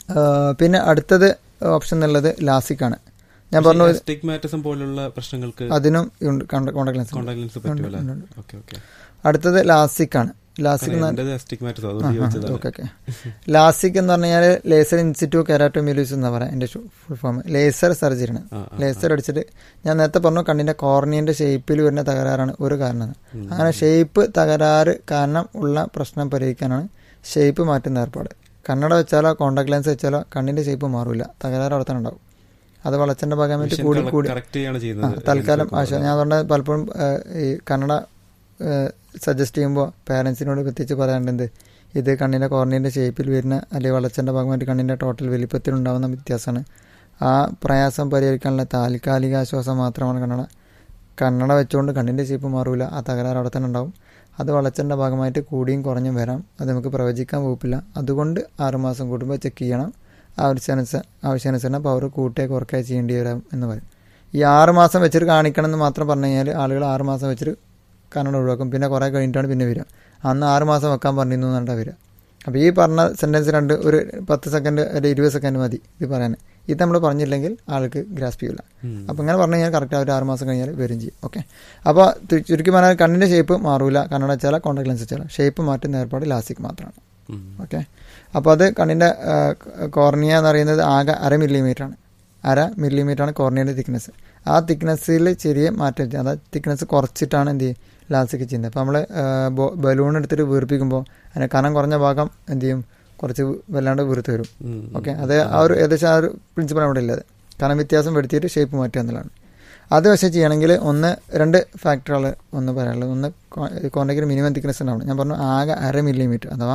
ആ, പിന്നെ അടുത്തത് ഓപ്ഷൻ എന്നുള്ളത് ലാസിക്കാണ് ഞാൻ പറഞ്ഞു സ്റ്റിഗ്മാറ്റിസം പോലുള്ള പ്രശ്നങ്ങൾക്ക് അതിനും കോണ്ടാക്ട് ലെൻസ് കോണ്ടാക്ട് ലെൻസ് പറ്റുമല്ലോ ഓക്കെ ഓക്കെ അടുത്തത് ലാസിക്കാണ് ലാസിക് എന്ന് എന്റേത് അസ്റ്റിഗ്മാറ്റിസം അതുകൊണ്ട് ചോദിച്ചതാണ് ഓക്കെ ഓക്കെ ലാസിക് എന്ന് പറഞ്ഞാൽ ലേസർ ഇൻസ്റ്റിറ്റ്യൂട്ട് കെരാറ്റോമിലൂസ് എന്ന് പറയാം എൻ്റെ ഫുൾ ഫോം ലേസർ സർജറിയാണ് ആ, ലേസർ അടിച്ചിട്ട് ഞാൻ നേരത്തെ പറഞ്ഞു കണ്ണിന്റെ കോർണിയന്റെ ഷേപ്പിൽ വരുന്ന തകരാറാണ് ഒരു കാരണം അങ്ങനെ ഷേപ്പ് തകരാറ് കാരണം ഉള്ള പ്രശ്നം പരിഹരിക്കാനാണ് ഷേപ്പ് മാറ്റുന്ന ഏർപ്പാട് കണ്ണട വെച്ചാലോ കോണ്ടാക്ട് ലെൻസ് വെച്ചാലോ കണ്ണിന്റെ ഷേപ്പ് മാറില്ല തകരാറ് അവിടെ തന്നെ ഉണ്ടാവും അത് വളച്ചന്റെ ഭാഗമായിട്ട് കൂടി കൂടി കറക്റ്റ് ചെയ്യാണ് ആ, ചെയ്യുന്നത് തൽക്കാലം ആശ ഞാൻ അതുകൊണ്ട് പലപ്പോഴും ആ, ഈ കന്നഡ സജസ്റ്റ് ചെയ്യുമ്പോൾ പാരൻസിനോട് പ്രത്യേകിച്ച് പറയാറുണ്ട് ഇത് കണ്ണിൻ്റെ കോർണിയൻ്റെ ഷേപ്പിൽ വരുന്ന അല്ലെങ്കിൽ വളച്ചൻ്റെ ഭാഗമായിട്ട് കണ്ണിൻ്റെ ടോട്ടൽ വലിപ്പത്തിലുണ്ടാകുന്ന വ്യത്യാസമാണ് ആ പ്രയാസം പരിഹരിക്കാനുള്ള താൽക്കാലിക ആശ്വാസം മാത്രമാണ് കന്നഡ കണ്ണട വെച്ചുകൊണ്ട് കണ്ണിൻ്റെ ഷേപ്പ് മാറൂല ആ തകരാറ് അവിടെ തന്നെ ഉണ്ടാവും അത് വളച്ചൻ്റെ ഭാഗമായിട്ട് കൂടിയും കുറഞ്ഞും വരാം അത് നമുക്ക് പ്രവചിക്കാൻ വകുപ്പില്ല അതുകൊണ്ട് ആറുമാസം കൂടുമ്പോൾ ചെക്ക് ചെയ്യണം ആവശ്യാനുസ ആവശ്യാനുസരണം പവർ കൂട്ടുകയോ കുറയ്ക്കുകയോ ചെയ്യേണ്ടി വരാം എന്ന് പറയും ഈ ആറ് മാസം വെച്ചിട്ട് കാണിക്കണം എന്ന് മാത്രം പറഞ്ഞു കഴിഞ്ഞാൽ ആളുകൾ ആറ് മാസം വെച്ചിട്ട് കന്നഡ ഒഴിവാക്കും പിന്നെ കുറേ കഴിഞ്ഞിട്ടാണ് പിന്നെ വരിക അന്ന് ആറ് മാസം വെക്കാൻ പറഞ്ഞിരുന്നു എന്നാണ് വരിക അപ്പോൾ ഈ പറഞ്ഞ സെൻറ്റൻസ് രണ്ട് ഒരു പത്ത് സെക്കൻഡ് ഒരു ഇരുപത് സെക്കൻഡ് മതി ഇത് പറയാൻ ഇത് നമ്മൾ പറഞ്ഞില്ലെങ്കിൽ ആൾക്ക് ഗ്രാസ്പ് ചെയ്യില്ല അപ്പോൾ ഇങ്ങനെ പറഞ്ഞു കഴിഞ്ഞാൽ കറക്റ്റ് ഒരു ആറ് മാസം കഴിഞ്ഞാൽ വരും ചെയ്യും ഓക്കെ അപ്പോൾ തു- ചുരുക്കി പറഞ്ഞാൽ കണ്ണിൻ്റെ ഷേപ്പ് മാറൂല കണ്ണട വെച്ചാൽ കോൺടാക്ട് ലെൻസ് വെച്ചാൽ ഷേപ്പ് മാറ്റുന്ന ഏർപ്പാട് ലാസ്റ്റിക് മാത്രമാണ് ഓക്കെ അപ്പോൾ അത് കണ്ണിൻ്റെ കോർണിയ എന്ന് പറയുന്നത് ആകെ അര മില്ലിമീറ്റർ ആണ് അര മില്ലിമീറ്റർ ആണ് കോർണിയയുടെ തിക്നെസ് ആ തിക്നെസ്സിൽ ചെറിയ മാറ്റം വരുത്തുക. അതായത് തിക്നെസ് കുറച്ചിട്ടാണ് എന്ത് ചെയ്യും ലാസ്റ്റിക് ചെയ്യുന്നത് അപ്പോൾ നമ്മൾ ബലൂൺ എടുത്തിട്ട് വീർപ്പിക്കുമ്പോൾ അതിന് കനം കുറഞ്ഞ ഭാഗം എന്ത് ചെയ്യും കുറച്ച് വല്ലാണ്ട് വീർത്ത് വരും ഓക്കെ അത് ആ ഒരു ഏകദേശം ആ ഒരു പ്രിൻസിപ്പൾ അവിടെ ഉള്ളത് കനം വ്യത്യാസം വരുത്തിയിട്ട് ഷേപ്പ് മാറ്റുക എന്നുള്ളതാണ് അത് പക്ഷേ ചെയ്യണമെങ്കിൽ ഒന്ന് രണ്ട് ഫാക്ടറുകൾ ഒന്ന് പറയാനുള്ളത് ഒന്ന് കോണ്ടാക്റ്റിന് മിനിമം തിക്നെസ് ഉണ്ടാവണം ഞാൻ പറഞ്ഞു ആകെ അര മില്ലിമീറ്റർ അഥവാ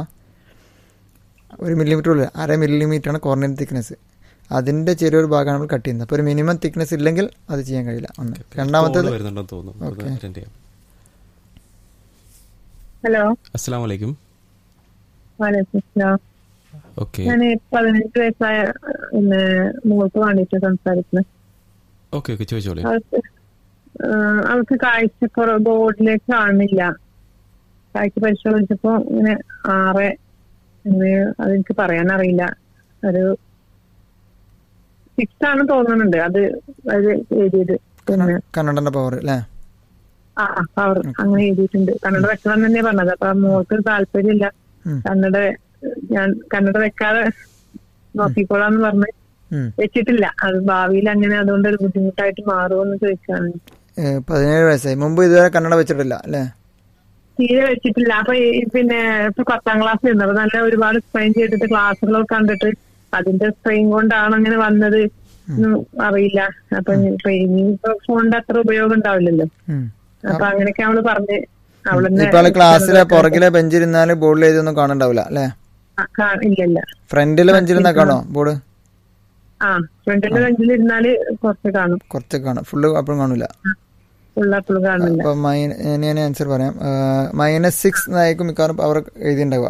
ഒരു മില്ലിമീറ്റർ ഉള്ളിൽ അര മില്ലിമീറ്റർ ആണ് കോർണിയൻ തിക്നെസ് അതിന്റെ ചെറിയൊരു ഭാഗമാണ് നമ്മൾ കട്ട് ചെയ്യുന്നത് അപ്പോൾ ഒരു മിനിമം തിക്നെസ് ഇല്ലെങ്കിൽ അത് ചെയ്യാൻ കഴിയില്ല ഒന്ന് രണ്ടാമത്തേത് വരുന്നുണ്ടെന്ന് തോന്നുന്നു Okay. അറ്റൻഡ് ചെയ്യാം ഹലോ അസ്സാം വലൈക്കും വലൈക്കും അസ്സലാം ഓക്കെ ഞാൻ പതിനഞ്ച് വയസ്സായ പിന്നെ മോൾക്ക് വേണ്ടിട്ട് സംസാരിക്കുന്നത് ഓക്കെ ഓക്കെ ചോദിച്ചോളൂ അവൾക്ക് ആഹ് അവൾക്ക് കാഴ്ചക്കുറവ് ബോർഡിലേക്ക് കാണില്ല കാഴ്ച പരിശോധിച്ചപ്പോ ഇങ്ങനെ ആറ് എന്ന് അതെനിക്ക് പറയാൻ അറിയില്ല ഒരു സിക്സ് ആണ് തോന്നുന്നുണ്ട് അത് അത് എഴുതിയത് പിന്നെ കന്നഡന്റെ പവർ അല്ലേ ആ അവർ അങ്ങനെ എഴുതിയിട്ടുണ്ട് കന്നഡ വെക്കണം തന്നെ പറഞ്ഞത് അപ്പൊ മോൾക്ക് താല്പര്യമില്ല ഉം. കന്നഡ ഞാൻ കന്നഡ വെക്കാതെ നോക്കിക്കോളാന്ന് പറഞ്ഞ് ഉം. വെച്ചിട്ടില്ല അത് ഭാവിയിൽ അങ്ങനെ അതുകൊണ്ട് ഒരു ബുദ്ധിമുട്ടായിട്ട് മാറുമെന്ന് ചോദിച്ചാണ് ഏ, പതിനേഴ് വയസ്സായി മുമ്പ് ഇതുവരെ കന്നഡ വെച്ചിട്ടില്ല അല്ലേ തീരെ വെച്ചിട്ടില്ല അപ്പൊ ഈ പിന്നെ ഇപ്പൊ പത്താം ക്ലാസ് അപ്പൊ നല്ല ഒരുപാട് സ്ട്രെയിൻ ചെയ്തിട്ട് ക്ലാസ്സുകളൊക്കെ കണ്ടിട്ട് അതിന്റെ സ്ട്രെയിൻ കൊണ്ടാണ് അങ്ങനെ വന്നത് എന്ന് അറിയില്ല അപ്പൊ ട്രെയിനിങ് ഇപ്പൊ ഫോണിന്റെ അത്ര ഉപയോഗം ഉണ്ടാവില്ലല്ലോ ഉം. അപ്പൊ അങ്ങനെയൊക്കെ അവള് പറഞ്ഞ് അവളെന്നെ ഇപ്പൊ ആള് ക്ലാസ്സിലെ പുറകിലെ ബെഞ്ചിരുന്നാല് ബോർഡിൽ എഴുതിയൊന്നും കാണണ്ടാവില്ല അല്ലേ ആ, കാ- ഇല്ലല്ല ഫ്രണ്ടിലെ ബെഞ്ചിരുന്നാ കാണോ ബോർഡ് ആ ഫ്രണ്ടിന്റെ ബെഞ്ചിൽ ഇരുന്നാല് കുറച്ച് കാണും കുറച്ചൊക്കെ കാണും ഫുള്ള് അപ്പോഴും കാണൂല ഉള്ള അപ്പോഴും കാണില്ല അപ്പൊ മൈന- ഞാൻ ആൻസർ പറയാം മൈനസ് സിക്സ് എന്നായിരിക്കും മിക്കവാറും അവർ എഴുതിണ്ടാവുക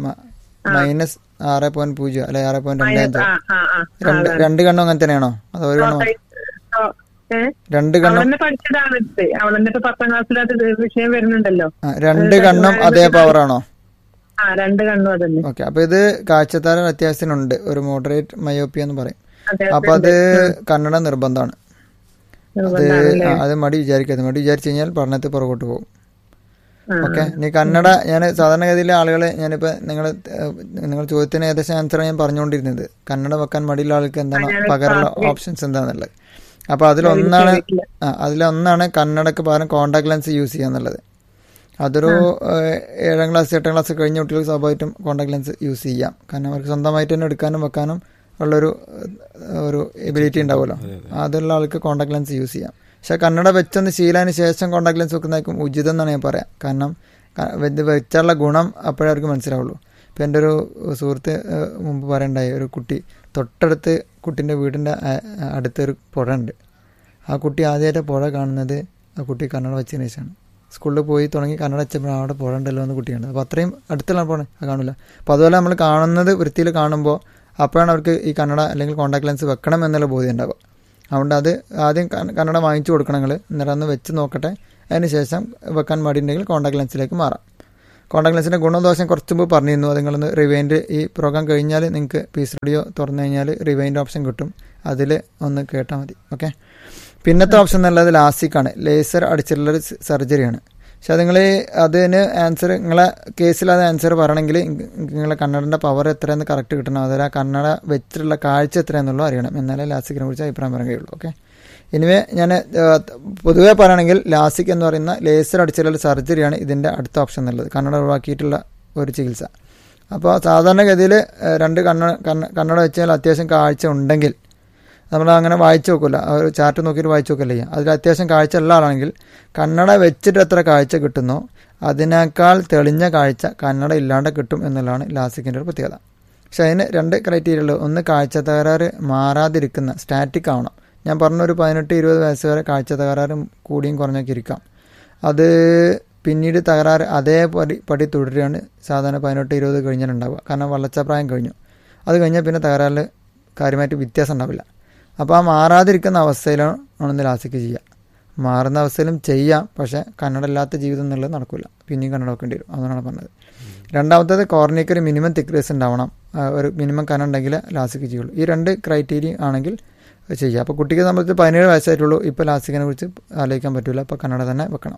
മൈനസ് ആറ് പോയിന്റ് പൂജ്യം അല്ലെ ആറ് പോയിന്റ് രണ്ട് അഞ്ചോ ആ ആ ആ രണ്ട് രണ്ട് കണ്ണും അങ്ങനെ തന്നെയാണോ അതോ ഒരു കണ്ണോ ഏഹ് രണ്ട് കണ്ണും അവളെന്നെ പഠിച്ചതാണ് ഇത് അവളെന്നെ ഇപ്പൊ പത്താം ക്ലാസ്സിൽ അത് വിഷയം വരുന്നുണ്ടല്ലോ ആ, രണ്ട് കണ്ണും അതേ പവറാണോ ആ രണ്ട് കണ്ണും അതന്നെ ഓക്കെ അപ്പൊ ഇത് കാഴ്ചത്താരൻ അത്യാവശ്യത്തിനുണ്ട് ഒരു മോഡറേറ്റ് മയോപ്പിയ എന്ന് പറയും അതെ അപ്പൊ അത് കന്നഡ നിർബന്ധമാണ് അത് ആ, അത് മടി വിചാരിക്കരുത് മടി വിചാരിച്ചു കഴിഞ്ഞാൽ പഠനത്തിൽ പുറകോട്ട് പോകും ഓക്കെ ഇനി കന്നഡ ഞാൻ സാധാരണഗതിയിലെ ആളുകളെ ഞാനിപ്പോ നിങ്ങൾ നിങ്ങൾ ചോദ്യത്തിന് ഏകദേശം ആൻസർ ഞാൻ പറഞ്ഞുകൊണ്ടിരുന്നത് കന്നഡ വെക്കാൻ മടിയുള്ള ആൾക്ക് എന്താണ് പകരമുള്ള ഓപ്ഷൻസ് എന്താണെന്നുള്ളത് അപ്പൊ അതിലൊന്നാണ് ആ, അതിലൊന്നാണ് കന്നഡക്ക് പകരം കോണ്ടാക്ട് ലെൻസ് യൂസ് ചെയ്യാന്നുള്ളത് അതൊരു ഏഹ്, ഏഴാം ക്ലാസ് എട്ടാം ക്ലാസ് കഴിഞ്ഞ കുട്ടികൾക്ക് സ്വാഭാവികമായിട്ടും കോണ്ടാക്ട് ലെൻസ് യൂസ് ചെയ്യാം കാരണം അവർക്ക് സ്വന്തമായിട്ട് തന്നെ എടുക്കാനും വെക്കാനും ഉള്ളൊരു ഏഹ്, ഒരു എബിലിറ്റി ഉണ്ടാവുമല്ലോ അതുള്ള ആൾക്ക് കോണ്ടാക്ട് ലെൻസ് യൂസ് ചെയ്യാം പക്ഷെ കന്നഡ വെച്ചൊന്ന് ശീലത്തിന് ശേഷം കോണ്ടാക്ട് ലെൻസ് വെക്കുന്നതായിരിക്കും ഉചിതം എന്നാണ് ഞാൻ പറയാം കാരണം ക- ഇത് വെച്ചുള്ള ഗുണം അപ്പോഴേ അവർക്ക് മനസ്സിലാവുള്ളൂ ഇപ്പം എൻ്റെ ഒരു സുഹൃത്ത് ഏഹ്, മുമ്പ് പറയണ്ടായി ഒരു കുട്ടി തൊട്ടടുത്ത് കുട്ടീൻ്റെ വീടിൻ്റെ അ- അടുത്തൊരു പുഴ ഉണ്ട് ആ കുട്ടി ആദ്യമായിട്ട് പുഴ കാണുന്നത് ആ കുട്ടി കന്നഡ വെച്ചതിന് ശേഷമാണ് സ്കൂളിൽ പോയി തുടങ്ങി കന്നഡ വെച്ചപ്പോൾ അവിടെ പുഴ ഉണ്ടല്ലോ എന്ന് കുട്ടിയുണ്ട് അപ്പോൾ അത്രയും അടുത്തുള്ള പുഴ അത് കാണില്ല അപ്പോൾ അതുപോലെ നമ്മൾ കാണുന്നത് വൃത്തിയിൽ കാണുമ്പോൾ അപ്പോഴാണ് അവർക്ക് ഈ കന്നഡ അല്ലെങ്കിൽ കോൺടാക്ട് ലെൻസ് വെക്കണം എന്നുള്ള ബോധ്യം ഉണ്ടാവുക അതുകൊണ്ട് അത് ആദ്യം കന്ന- കന്നഡ വാങ്ങിച്ചു കൊടുക്കണം നിങ്ങൾ എന്നിട്ട് അന്ന് വെച്ച് നോക്കട്ടെ അതിന് ശേഷം വെക്കാൻ മടിയുണ്ടെങ്കിൽ കോൺടാക്ട് ലെൻസിലേക്ക് മാറാം കോണ്ടാക്ട് ലെൻസിൻ്റെ ഗുണദോഷം കുറച്ച് മുമ്പ് പറഞ്ഞിരുന്നു അത് നിങ്ങളൊന്ന് റിവൈൻഡ് ഈ പ്രോഗ്രാം കഴിഞ്ഞാൽ നിങ്ങൾക്ക് പീസ് റേഡിയോ തുറന്നു കഴിഞ്ഞാൽ റിവൈൻഡ് ഓപ്ഷൻ കിട്ടും അതിൽ ഒന്ന് കേട്ടാൽ മതി ഓക്കെ പിന്നത്തെ ഓപ്ഷൻ എന്നുള്ളത് ലാസ്റ്റിക്കാണ് ലേസർ അടിച്ചിട്ടുള്ളൊരു സർജറിയാണ് പക്ഷെ അത് നിങ്ങൾ അതിന് ആൻസർ നിങ്ങളെ കേസിൽ അത് ആൻസർ പറയണമെങ്കിൽ നിങ്ങളെ കണ്ണടൻ്റെ പവർ എത്രയെന്ന് കറക്റ്റ് കിട്ടണം അതിൽ ആ കണ്ണട വെച്ചിട്ടുള്ള കാഴ്ച എത്രയാണെന്നുള്ളത് അറിയണം എന്നാലേ ലാസ്റ്റിക്കിനെ കുറിച്ച് അഭിപ്രായം പറയാൻ കഴിയുള്ളൂ ഓക്കെ ഇനിവേ ഞാൻ പൊതുവേ പറയുകയാണെങ്കിൽ ലാസിക് എന്ന് പറയുന്ന ലേസർ അടിച്ചുള്ള സർജറിയാണ് ഇതിൻ്റെ അടുത്ത ഓപ്ഷൻ എന്നുള്ളത് കണ്ണട ഒഴിവാക്കിയിട്ടുള്ള ഒരു ചികിത്സ അപ്പോൾ സാധാരണഗതിയിൽ രണ്ട് കണ്ണ കണ്ണ കണ്ണട വെച്ചാൽ അത്യാവശ്യം കാഴ്ച ഉണ്ടെങ്കിൽ നമ്മൾ അങ്ങനെ വായിച്ചു നോക്കില്ല ഒരു ചാർട്ട് നോക്കിയിട്ട് വായിച്ചു നോക്കില്ല ചെയ്യുക അതിൽ അത്യാവശ്യം കാഴ്ച ഉള്ള ആളാണെങ്കിൽ കണ്ണട വെച്ചിട്ട് എത്ര കാഴ്ച കിട്ടുന്നോ അതിനേക്കാൾ തെളിഞ്ഞ കാഴ്ച കണ്ണട ഇല്ലാണ്ട് കിട്ടും എന്നുള്ളതാണ് ലാസിക്കിൻ്റെ ഒരു പ്രത്യേകത പക്ഷെ അതിന് രണ്ട് ക്രൈറ്റീരിയ ഉള്ളൂ ഒന്ന് കാഴ്ച തകരാറ് മാറാതിരിക്കുന്ന സ്റ്റാറ്റിക് ആവണം ഞാൻ പറഞ്ഞ ഒരു പതിനെട്ട് ഇരുപത് വയസ്സ് വരെ കാഴ്ച തകരാറ് കൂടിയും കുറഞ്ഞൊക്കെ ഇരിക്കാം അത് പിന്നീട് തകരാറ് അതേ പടി പടി തുടരുകയാണ് സാധാരണ പതിനെട്ട് ഇരുപത് കഴിഞ്ഞാലുണ്ടാവുക കാരണം വളർച്ചാപ്രായം കഴിഞ്ഞു അത് കഴിഞ്ഞാൽ പിന്നെ തകരാറിൽ കാര്യമായിട്ട് വ്യത്യാസം ഉണ്ടാവില്ല അപ്പോൾ ആ മാറാതിരിക്കുന്ന അവസ്ഥയിലാണ് ആണെന്ന് ലാസിക്ക് ചെയ്യുക മാറുന്ന അവസ്ഥയിലും ചെയ്യാം പക്ഷേ കന്നഡ ഇല്ലാത്ത ജീവിതം എന്നുള്ളത് നടക്കില്ല പിന്നെയും കന്നഡ വെക്കേണ്ടി വരും അതാണ് പറഞ്ഞത് രണ്ടാമത്തേത് കോർണിക്ക് ഒരു മിനിമം തിക്നെസ് ഉണ്ടാവണം ഒരു മിനിമം കനം ഉണ്ടെങ്കിൽ ലാസിക്ക് ചെയ്യുള്ളൂ ഈ രണ്ട് ക്രൈറ്റീരിയ ആണെങ്കിൽ ചെയ്യുക അപ്പോൾ കുട്ടിക്ക് സംബന്ധിച്ച് പതിനേഴ് വയസ്സായിട്ടുള്ളൂ ഇപ്പോൾ ലാസിക്കിനെ കുറിച്ച് ആലോചിക്കാൻ പറ്റില്ല അപ്പോൾ കന്നഡ തന്നെ വെക്കണം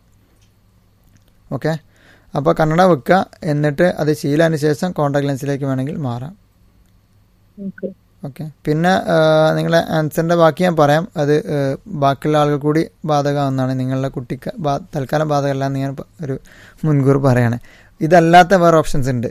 ഓക്കെ അപ്പോൾ കന്നഡ വെക്കുക എന്നിട്ട് അത് ശീലതിന് ശേഷം കോൺടാക്ട് ലെൻസിലേക്ക് വേണമെങ്കിൽ മാറാം ഓക്കെ പിന്നെ നിങ്ങളെ ആൻസറിൻ്റെ ബാക്കി ഞാൻ പറയാം അത് ബാക്കിയുള്ള ആളുകൾ കൂടി ബാധകമാണെന്നാണ് നിങ്ങളുടെ കുട്ടിക്ക് തൽക്കാലം ബാധകമല്ല എന്ന് ഞാൻ ഒരു മുൻകൂർ പറയാണ് ഇതല്ലാത്ത വേറെ ഓപ്ഷൻസ് ഉണ്ട്